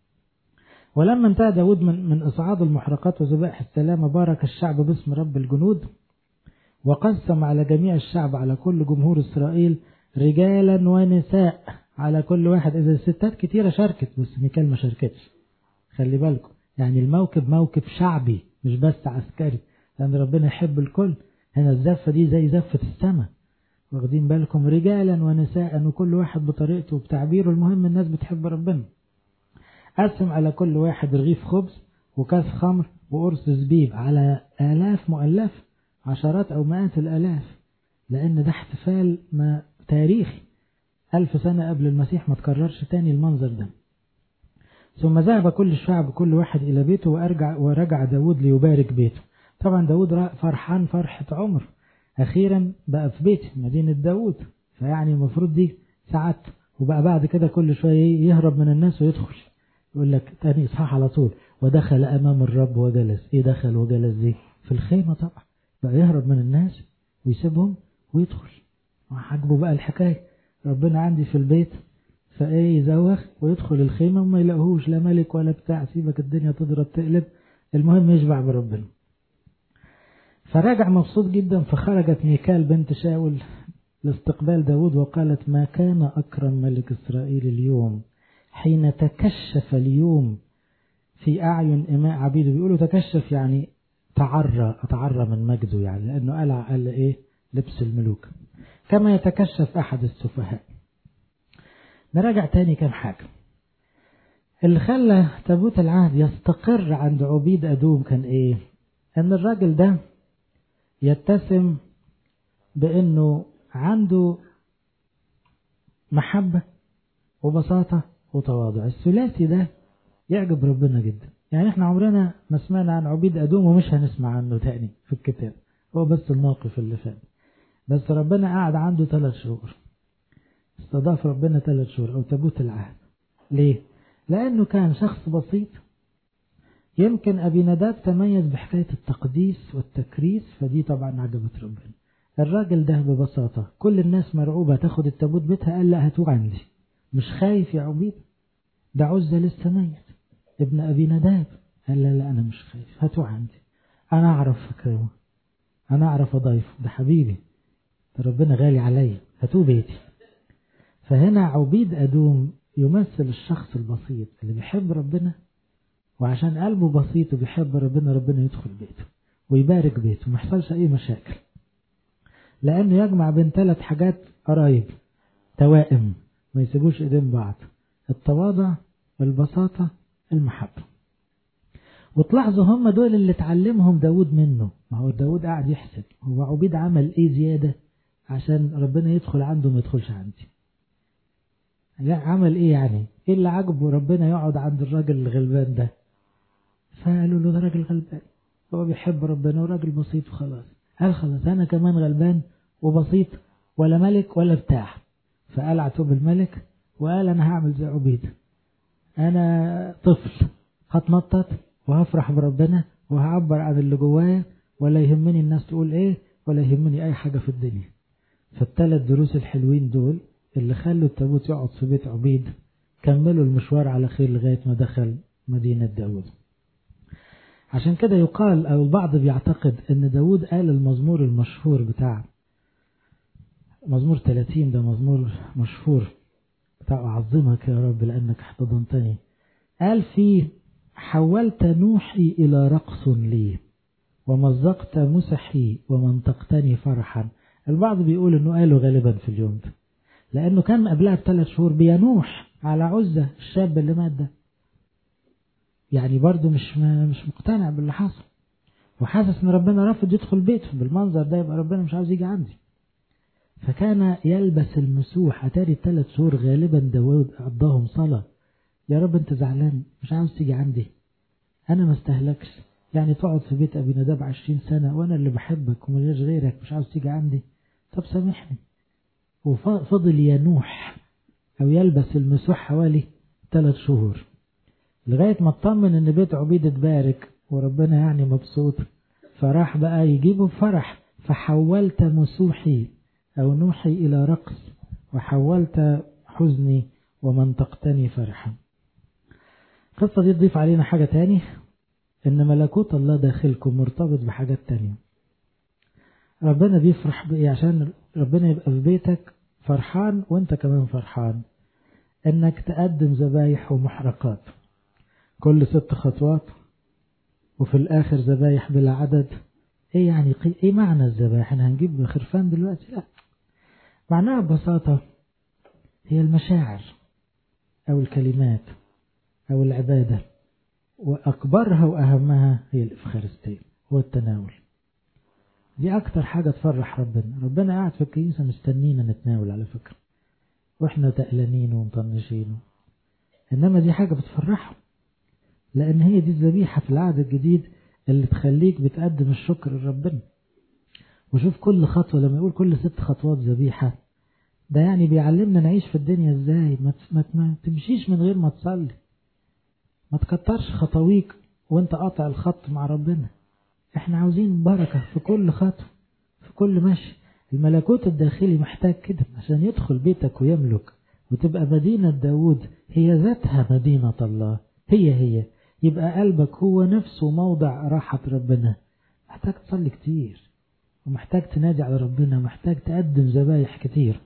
ولما انتهى داود من, من إصعاد المحرقات وذبائح السلامة بارك الشعب باسم رب الجنود وقسم على جميع الشعب على كل جمهور إسرائيل رجالا ونساء على كل واحد إذا الستات كتيرة شاركت بس ميكال ما شاركتش خلي بالكم يعني الموكب موكب شعبي مش بس عسكري لأن ربنا يحب الكل هنا الزفة دي زي زفة السماء واخدين بالكم رجالا ونساء وكل واحد بطريقته وبتعبيره المهم الناس بتحب ربنا قسم على كل واحد رغيف خبز وكاس خمر وقرص زبيب على آلاف مؤلف عشرات أو مئات الآلاف لأن ده احتفال ما تاريخي ألف سنة قبل المسيح ما تكررش تاني المنظر ده ثم ذهب كل الشعب كل واحد إلى بيته وأرجع ورجع داود ليبارك بيته طبعا داود فرحان فرحة عمر أخيرا بقى في بيت مدينة داود فيعني المفروض دي سعادته وبقى بعد كده كل شوية يهرب من الناس ويدخل يقول لك تاني إصحاح على طول ودخل أمام الرب وجلس إيه دخل وجلس دي في الخيمة طبعا بقى يهرب من الناس ويسيبهم ويدخل وحاجبه بقى الحكاية ربنا عندي في البيت فايه يزوخ ويدخل الخيمة وما يلاقوهوش لا ملك ولا بتاع سيبك الدنيا تضرب تقلب المهم يشبع بربنا فرجع مبسوط جدا فخرجت ميكال بنت شاول لاستقبال داود وقالت ما كان أكرم ملك إسرائيل اليوم حين تكشف اليوم في أعين إماء عبيده بيقولوا تكشف يعني تعرى تعرى من مجده يعني لأنه قلع قال إيه لبس الملوك كما يتكشف أحد السفهاء نراجع تاني كام حاجة اللي خلى تابوت العهد يستقر عند عبيد أدوم كان إيه أن الراجل ده يتسم بأنه عنده محبة وبساطة وتواضع الثلاثي ده يعجب ربنا جدا يعني احنا عمرنا ما سمعنا عن عبيد أدوم ومش هنسمع عنه تاني في الكتاب هو بس الموقف اللي فات بس ربنا قعد عنده ثلاث شهور استضاف ربنا ثلاث شهور أو تابوت العهد ليه؟ لأنه كان شخص بسيط يمكن أبي نداب تميز بحكاية التقديس والتكريس فدي طبعا عجبت ربنا الراجل ده ببساطة كل الناس مرعوبة تاخد التابوت بيتها قال لا هاتوه عندي مش خايف يا عبيد ده عزة لسه ميت ابن أبي نداب قال لا لا أنا مش خايف هاتوه عندي أنا أعرف فكره أنا أعرف أضيفه ده حبيبي ده ربنا غالي عليا هاتوه بيتي فهنا عبيد أدوم يمثل الشخص البسيط اللي بيحب ربنا وعشان قلبه بسيط وبيحب ربنا ربنا يدخل بيته ويبارك بيته ما يحصلش أي مشاكل لأنه يجمع بين ثلاث حاجات قرايب توائم ما يسيبوش ايدين بعض التواضع البساطة المحبة وتلاحظوا هم دول اللي اتعلمهم داود منه ما هو داود قاعد يحسب هو عبيد عمل ايه زيادة عشان ربنا يدخل عنده ما يدخلش عندي لا عمل ايه يعني ايه اللي عجبه ربنا يقعد عند الراجل الغلبان ده فقالوا له ده راجل غلبان هو بيحب ربنا وراجل بسيط وخلاص قال خلاص انا كمان غلبان وبسيط ولا ملك ولا بتاع فقال عتوب الملك وقال أنا هعمل زي عبيد أنا طفل هتنطط وهفرح بربنا وهعبر عن اللي جوايا ولا يهمني الناس تقول ايه ولا يهمني اي حاجة في الدنيا فالثلاث دروس الحلوين دول اللي خلوا التابوت يقعد في بيت عبيد كملوا المشوار على خير لغاية ما دخل مدينة داود عشان كده يقال أو البعض بيعتقد أن داود قال المزمور المشهور بتاع مزمور 30 ده مزمور مشهور بتاع أعظمك يا رب لأنك احتضنتني قال فيه حولت نوحي إلى رقص لي ومزقت مسحي ومنطقتني فرحا البعض بيقول انه قاله غالبا في اليوم ده لانه كان قبلها بثلاث شهور بينوح على عزة الشاب اللي مات ده يعني برضه مش مش مقتنع باللي حصل وحاسس ان ربنا رفض يدخل بيته بالمنظر ده يبقى ربنا مش عاوز يجي عندي فكان يلبس المسوح اتاري الثلاث شهور غالبا داود قضاهم صلاة يا رب انت زعلان مش عاوز تيجي عندي انا ما استهلكش يعني تقعد في بيت ابي نداب عشرين سنة وانا اللي بحبك وملياش غيرك مش عاوز تيجي عندي طب سامحني وفضل ينوح او يلبس المسوح حوالي ثلاث شهور لغاية ما اطمن ان بيت عبيد اتبارك وربنا يعني مبسوط فراح بقى يجيبه فرح فحولت مسوحي او نوحي الى رقص وحولت حزني ومنطقتني فرحا القصة دي تضيف علينا حاجة تاني ان ملكوت الله داخلكم مرتبط بحاجات تانية ربنا بيفرح بإيه عشان ربنا يبقى في بيتك فرحان وانت كمان فرحان انك تقدم ذبايح ومحرقات كل ست خطوات وفي الاخر ذبايح بلا عدد ايه يعني ايه معنى الذبايح احنا هنجيب خرفان دلوقتي لا معناها ببساطة هي المشاعر او الكلمات او العبادة واكبرها واهمها هي الافخارستية هو التناول دي اكتر حاجة تفرح ربنا ربنا قاعد في الكنيسة مستنينا نتناول على فكرة واحنا تقلانين ومطنشين انما دي حاجة بتفرحه لان هي دي الذبيحة في العهد الجديد اللي تخليك بتقدم الشكر لربنا وشوف كل خطوة لما يقول كل ست خطوات ذبيحة ده يعني بيعلمنا نعيش في الدنيا ازاي ما, ما, ما تمشيش من غير ما تصلي ما تكترش خطويك وانت قاطع الخط مع ربنا احنا عاوزين بركة في كل خطوة في كل مشي الملكوت الداخلي محتاج كده عشان يدخل بيتك ويملك وتبقى مدينة داود هي ذاتها مدينة الله هي هي يبقى قلبك هو نفسه موضع راحة ربنا محتاج تصلي كتير ومحتاج تنادي على ربنا محتاج تقدم ذبايح كتير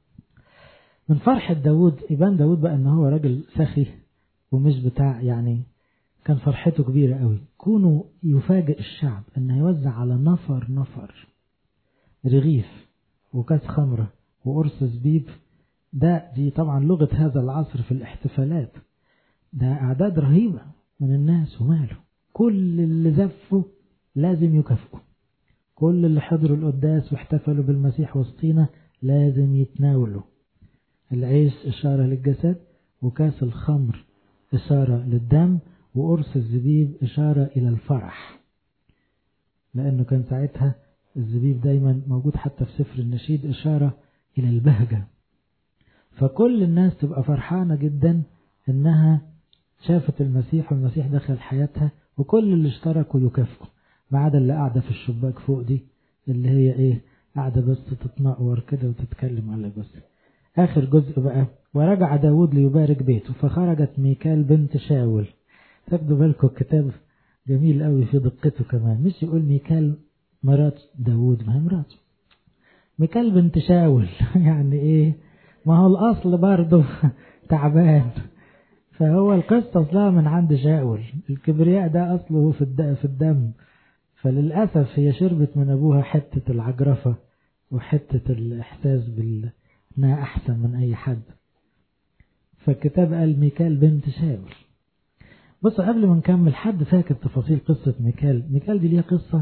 من فرحة داود يبان داود بقى ان هو راجل سخي ومش بتاع يعني كان فرحته كبيرة قوي كونه يفاجئ الشعب انه يوزع على نفر نفر رغيف وكاس خمرة وقرص زبيب ده دي طبعا لغة هذا العصر في الاحتفالات ده أعداد رهيبة من الناس وماله كل اللي زفوا لازم يكافئوا كل اللي حضروا القداس واحتفلوا بالمسيح وسطينا لازم يتناولوا العيش إشارة للجسد وكاس الخمر إشارة للدم وقرص الزبيب إشارة إلى الفرح لأنه كان ساعتها الزبيب دايما موجود حتى في سفر النشيد إشارة إلى البهجة فكل الناس تبقى فرحانة جدا إنها شافت المسيح والمسيح دخل حياتها وكل اللي اشتركوا يكافئوا ما عدا اللي قاعدة في الشباك فوق دي اللي هي ايه قاعدة بس تتنقور كده وتتكلم على بس آخر جزء بقى ورجع داود ليبارك بيته فخرجت ميكال بنت شاول تاخدوا بالكم الكتاب جميل قوي في دقته كمان مش يقول ميكال مرات داود ما هي مراته ميكال بنت شاول يعني ايه ما هو الأصل برضه تعبان فهو القصة أصلها من عند شاول الكبرياء ده أصله في في الدم فللأسف هي شربت من أبوها حتة العجرفة وحتة الإحساس بال إنها أحسن من أي حد فالكتاب قال ميكال بنت شاول بص قبل ما نكمل حد فاكر تفاصيل قصة ميكال ميكال دي ليها قصة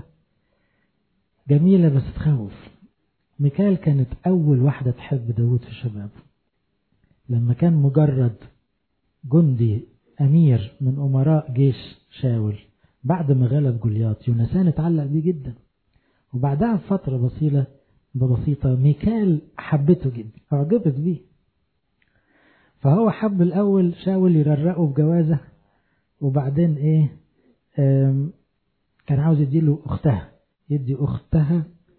جميلة بس تخوف ميكال كانت أول واحدة تحب داود في شبابه لما كان مجرد جندي أمير من أمراء جيش شاول بعد ما غلب جولياط يونسان اتعلق بيه جدا وبعدها بفترة بسيطة بسيطة ميكال حبته جدا أعجبت بيه فهو حب الأول شاول يررقه بجوازة وبعدين إيه كان عاوز يديله أختها يدي أختها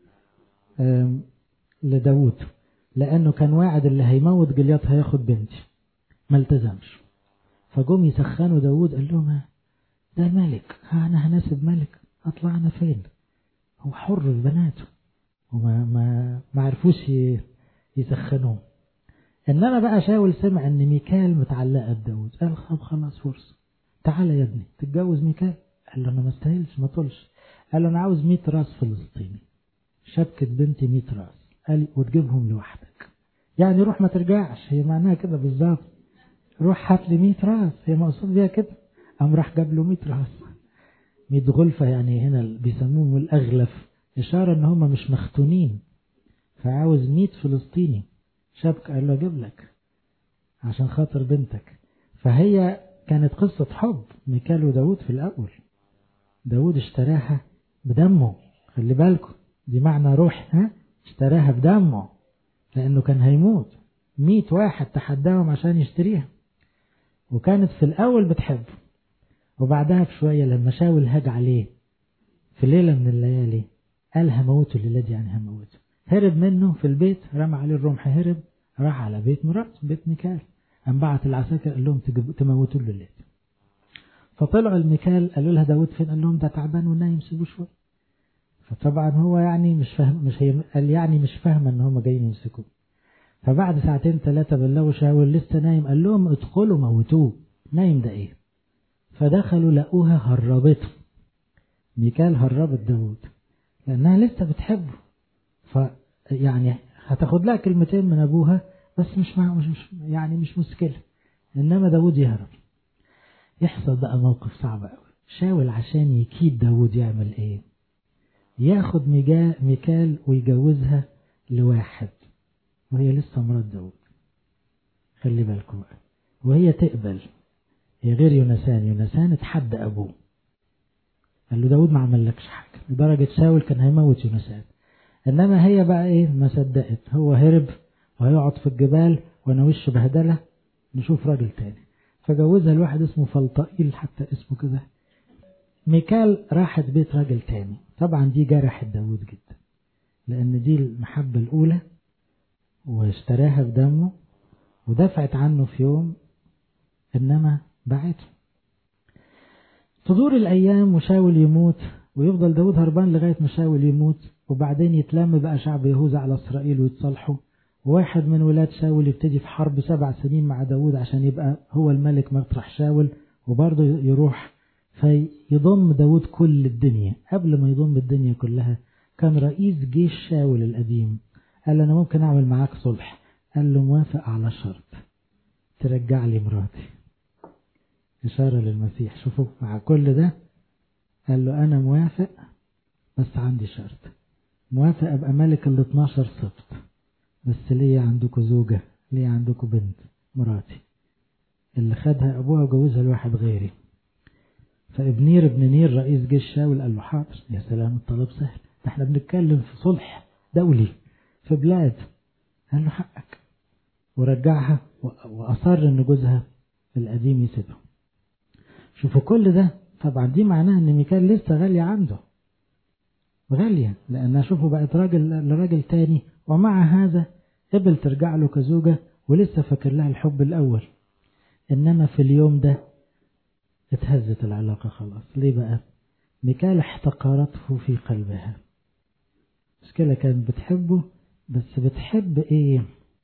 لداود لأنه كان واعد اللي هيموت جليات هياخد بنتي ما التزمش فجم يسخنوا داود قال لهم ده ملك أنا هناسب ملك أطلع أنا فين هو حر في بناته وما ما ما عرفوش يسخنوه انما بقى شاول سمع ان ميكال متعلقه بداود قال طب خلاص فرصه تعالى يا ابني تتجوز ميكال قال له انا ما استاهلش ما طولش قال له انا عاوز 100 راس فلسطيني شبكة بنتي 100 راس قال وتجيبهم لوحدك يعني روح ما ترجعش هي معناها كده بالظبط روح هات لي 100 راس هي مقصود بيها كده قام راح جاب له 100 راس 100 غلفة يعني هنا بيسموهم الأغلف إشارة إن هم مش مختونين فعاوز 100 فلسطيني شبكة قال له أجيب لك عشان خاطر بنتك فهي كانت قصة حب ميكال وداود في الأول داود اشتراها بدمه خلي بالكم دي معنى روح ها اشتراها بدمه لأنه كان هيموت مية واحد تحداهم عشان يشتريها وكانت في الأول بتحبه وبعدها بشوية لما شاول هاج عليه في ليلة من الليالي قال هموته الليلة دي يعني هموته هرب منه في البيت رمى عليه الرمح هرب راح على بيت مراته بيت ميكال قام بعت العساكر قال لهم تموتوا له الليل فطلعوا الميكال قالوا لها داود فين قال لهم ده تعبان ونايم سيبوه شويه فطبعا هو يعني مش فاهم مش هي قال يعني مش فاهمه ان هم جايين يمسكوه فبعد ساعتين ثلاثة بلغوا شاول لسه نايم قال لهم ادخلوا موتوه نايم ده ايه فدخلوا لقوها هربته ميكال هربت داود لانها لسه بتحبه فيعني هتاخد لها كلمتين من ابوها بس مش مع مش, مش يعني مش مشكله انما داود يهرب يحصل بقى موقف صعب قوي شاول عشان يكيد داود يعمل ايه ياخد ميكال ويجوزها لواحد وهي لسه مرات داود خلي بالكم بقى وهي تقبل هي غير يونسان يونسان اتحدى ابوه قال له داود ما عملكش حاجه لدرجه شاول كان هيموت يونسان انما هي بقى ايه ما صدقت هو هرب وهيقعد في الجبال وانا وش بهدله نشوف راجل تاني فجوزها لواحد اسمه فلطائيل حتى اسمه كده ميكال راحت بيت راجل تاني طبعا دي جرحت داود جدا لان دي المحبة الاولى واشتراها بدمه ودفعت عنه في يوم انما باعته تدور الايام وشاول يموت ويفضل داود هربان لغاية ما شاول يموت وبعدين يتلم بقى شعب يهوذا على اسرائيل ويتصالحوا واحد من ولاد شاول يبتدي في حرب سبع سنين مع داود عشان يبقى هو الملك مطرح شاول وبرضه يروح فيضم داود كل الدنيا قبل ما يضم الدنيا كلها كان رئيس جيش شاول القديم قال أنا ممكن أعمل معاك صلح قال له موافق على شرط ترجع لي مراتي إشارة للمسيح شوفوا مع كل ده قال له أنا موافق بس عندي شرط موافق أبقى ملك ال 12 سبط بس ليه عندكم زوجة ليه عندكم بنت مراتي اللي خدها أبوها وجوزها لواحد غيري فابنير ابن نير رئيس جيش شاول قال له حاضر يا سلام الطلب سهل ده احنا بنتكلم في صلح دولي في بلاد قال له حقك ورجعها وأصر إن جوزها القديم يسيبها شوفوا كل ده طبعا دي معناها إن ميكال لسه غالية عنده غالية لأنها شوفوا بقت راجل لراجل تاني ومع هذا قبل ترجع له كزوجة ولسه فاكر لها الحب الأول إنما في اليوم ده اتهزت العلاقة خلاص ليه بقى ميكال احتقرته في قلبها مشكلة كانت بتحبه بس بتحب ايه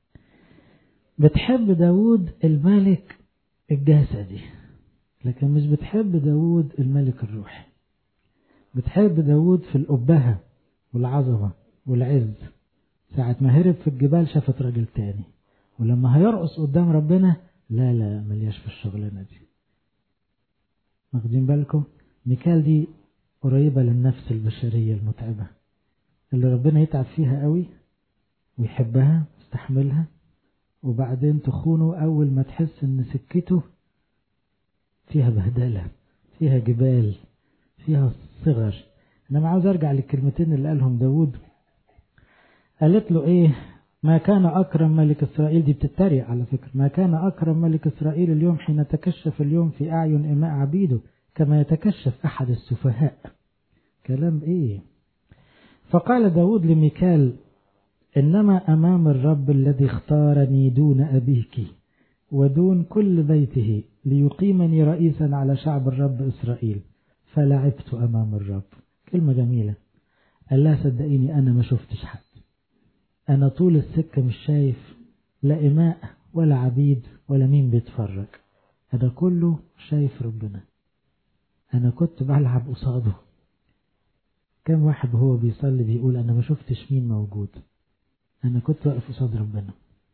بتحب داود الملك الجسدي لكن مش بتحب داود الملك الروحي بتحب داود في الأبهة والعظمة والعز ساعة ما هرب في الجبال شافت راجل تاني ولما هيرقص قدام ربنا لا لا ملياش في الشغلانة دي واخدين بالكم ميكال دي قريبة للنفس البشرية المتعبة اللي ربنا يتعب فيها قوي ويحبها يستحملها وبعدين تخونه أول ما تحس إن سكته فيها بهدلة فيها جبال فيها صغر أنا عاوز أرجع للكلمتين اللي قالهم داود قالت له إيه ما كان أكرم ملك إسرائيل دي بتتريق على فكرة ما كان أكرم ملك إسرائيل اليوم حين تكشف اليوم في أعين إماء عبيده كما يتكشف أحد السفهاء كلام إيه فقال داود لميكال إنما أمام الرب الذي اختارني دون أبيك ودون كل بيته ليقيمني رئيسا على شعب الرب إسرائيل فلعبت أمام الرب كلمة جميلة قال لا صدقيني أنا ما شفتش حد أنا طول السكة مش شايف لا إماء ولا عبيد ولا مين بيتفرج أنا كله شايف ربنا أنا كنت بلعب قصاده كم واحد وهو بيصلي بيقول أنا ما شفتش مين موجود أنا كنت واقف قصاد ربنا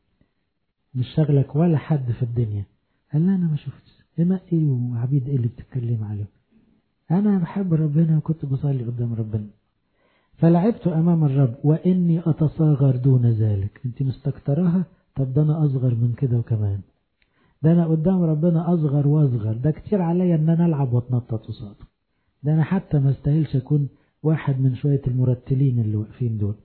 مش شغلك ولا حد في الدنيا قال لا أنا ما شفتش إماء إيه وعبيد إيه اللي بتتكلم عليه أنا بحب ربنا وكنت بصلي قدام ربنا فلعبت أمام الرب وإني أتصاغر دون ذلك أنت مستكتراها طب ده أنا أصغر من كده وكمان ده أنا قدام ربنا أصغر وأصغر ده كتير عليا إن أنا ألعب وأتنطط قصاده ده أنا حتى ما استاهلش أكون واحد من شوية المرتلين اللي واقفين دول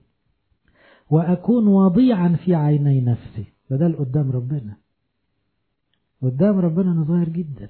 وأكون وضيعا في عيني نفسي بدل قدام ربنا قدام ربنا أنا ظاهر جدا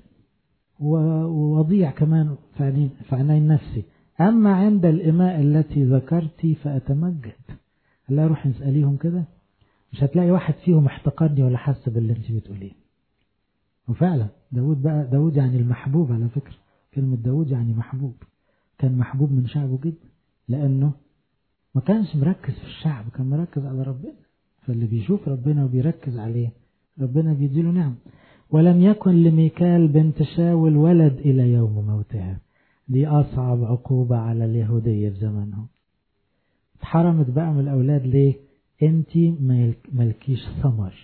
ووضيع كمان في عيني نفسي أما عند الإماء التي ذكرت فأتمجد لا روح نسأليهم كده مش هتلاقي واحد فيهم احتقرني ولا حس باللي انت بتقوليه وفعلا داود بقى داود يعني المحبوب على فكرة كلمة داود يعني محبوب كان محبوب من شعبه جدا لأنه ما كانش مركز في الشعب كان مركز على ربنا فاللي بيشوف ربنا وبيركز عليه ربنا بيديله نعم ولم يكن لميكال بنت شاول ولد إلى يوم موتها دي أصعب عقوبة على اليهودية في زمانهم اتحرمت بقى من الأولاد ليه انت ملكيش ثمر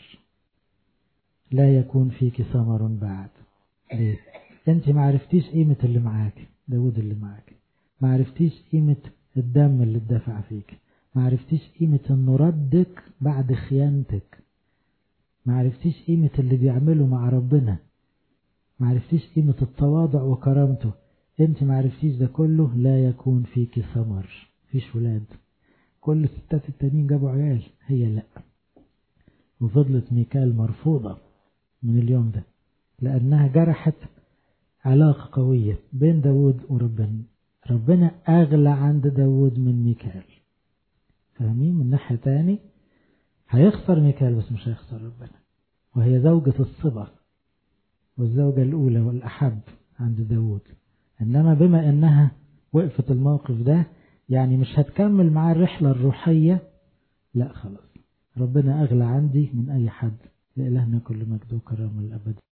لا يكون فيك ثمر بعد ليه انت ما عرفتيش قيمة اللي معاك داود اللي معاك ما عرفتيش قيمة الدم اللي اتدفع فيك ما عرفتيش قيمة انه ردك بعد خيانتك ما عرفتيش قيمة اللي بيعمله مع ربنا ما عرفتيش قيمة التواضع وكرامته انت ما عرفتيش ده كله لا يكون فيك ثمر فيش ولاد كل الستات التانيين جابوا عيال هي لا وفضلت ميكال مرفوضة من اليوم ده لأنها جرحت علاقة قوية بين داود وربنا ربنا أغلى عند داود من ميكال فاهمين من ناحية تاني هيخسر ميكال بس مش هيخسر ربنا وهي زوجة الصبا والزوجة الأولى والأحب عند داود إنما بما إنها وقفت الموقف ده يعني مش هتكمل معاه الرحلة الروحية لا خلاص ربنا أغلى عندي من أي حد لإلهنا كل مجد وكرامة الأبد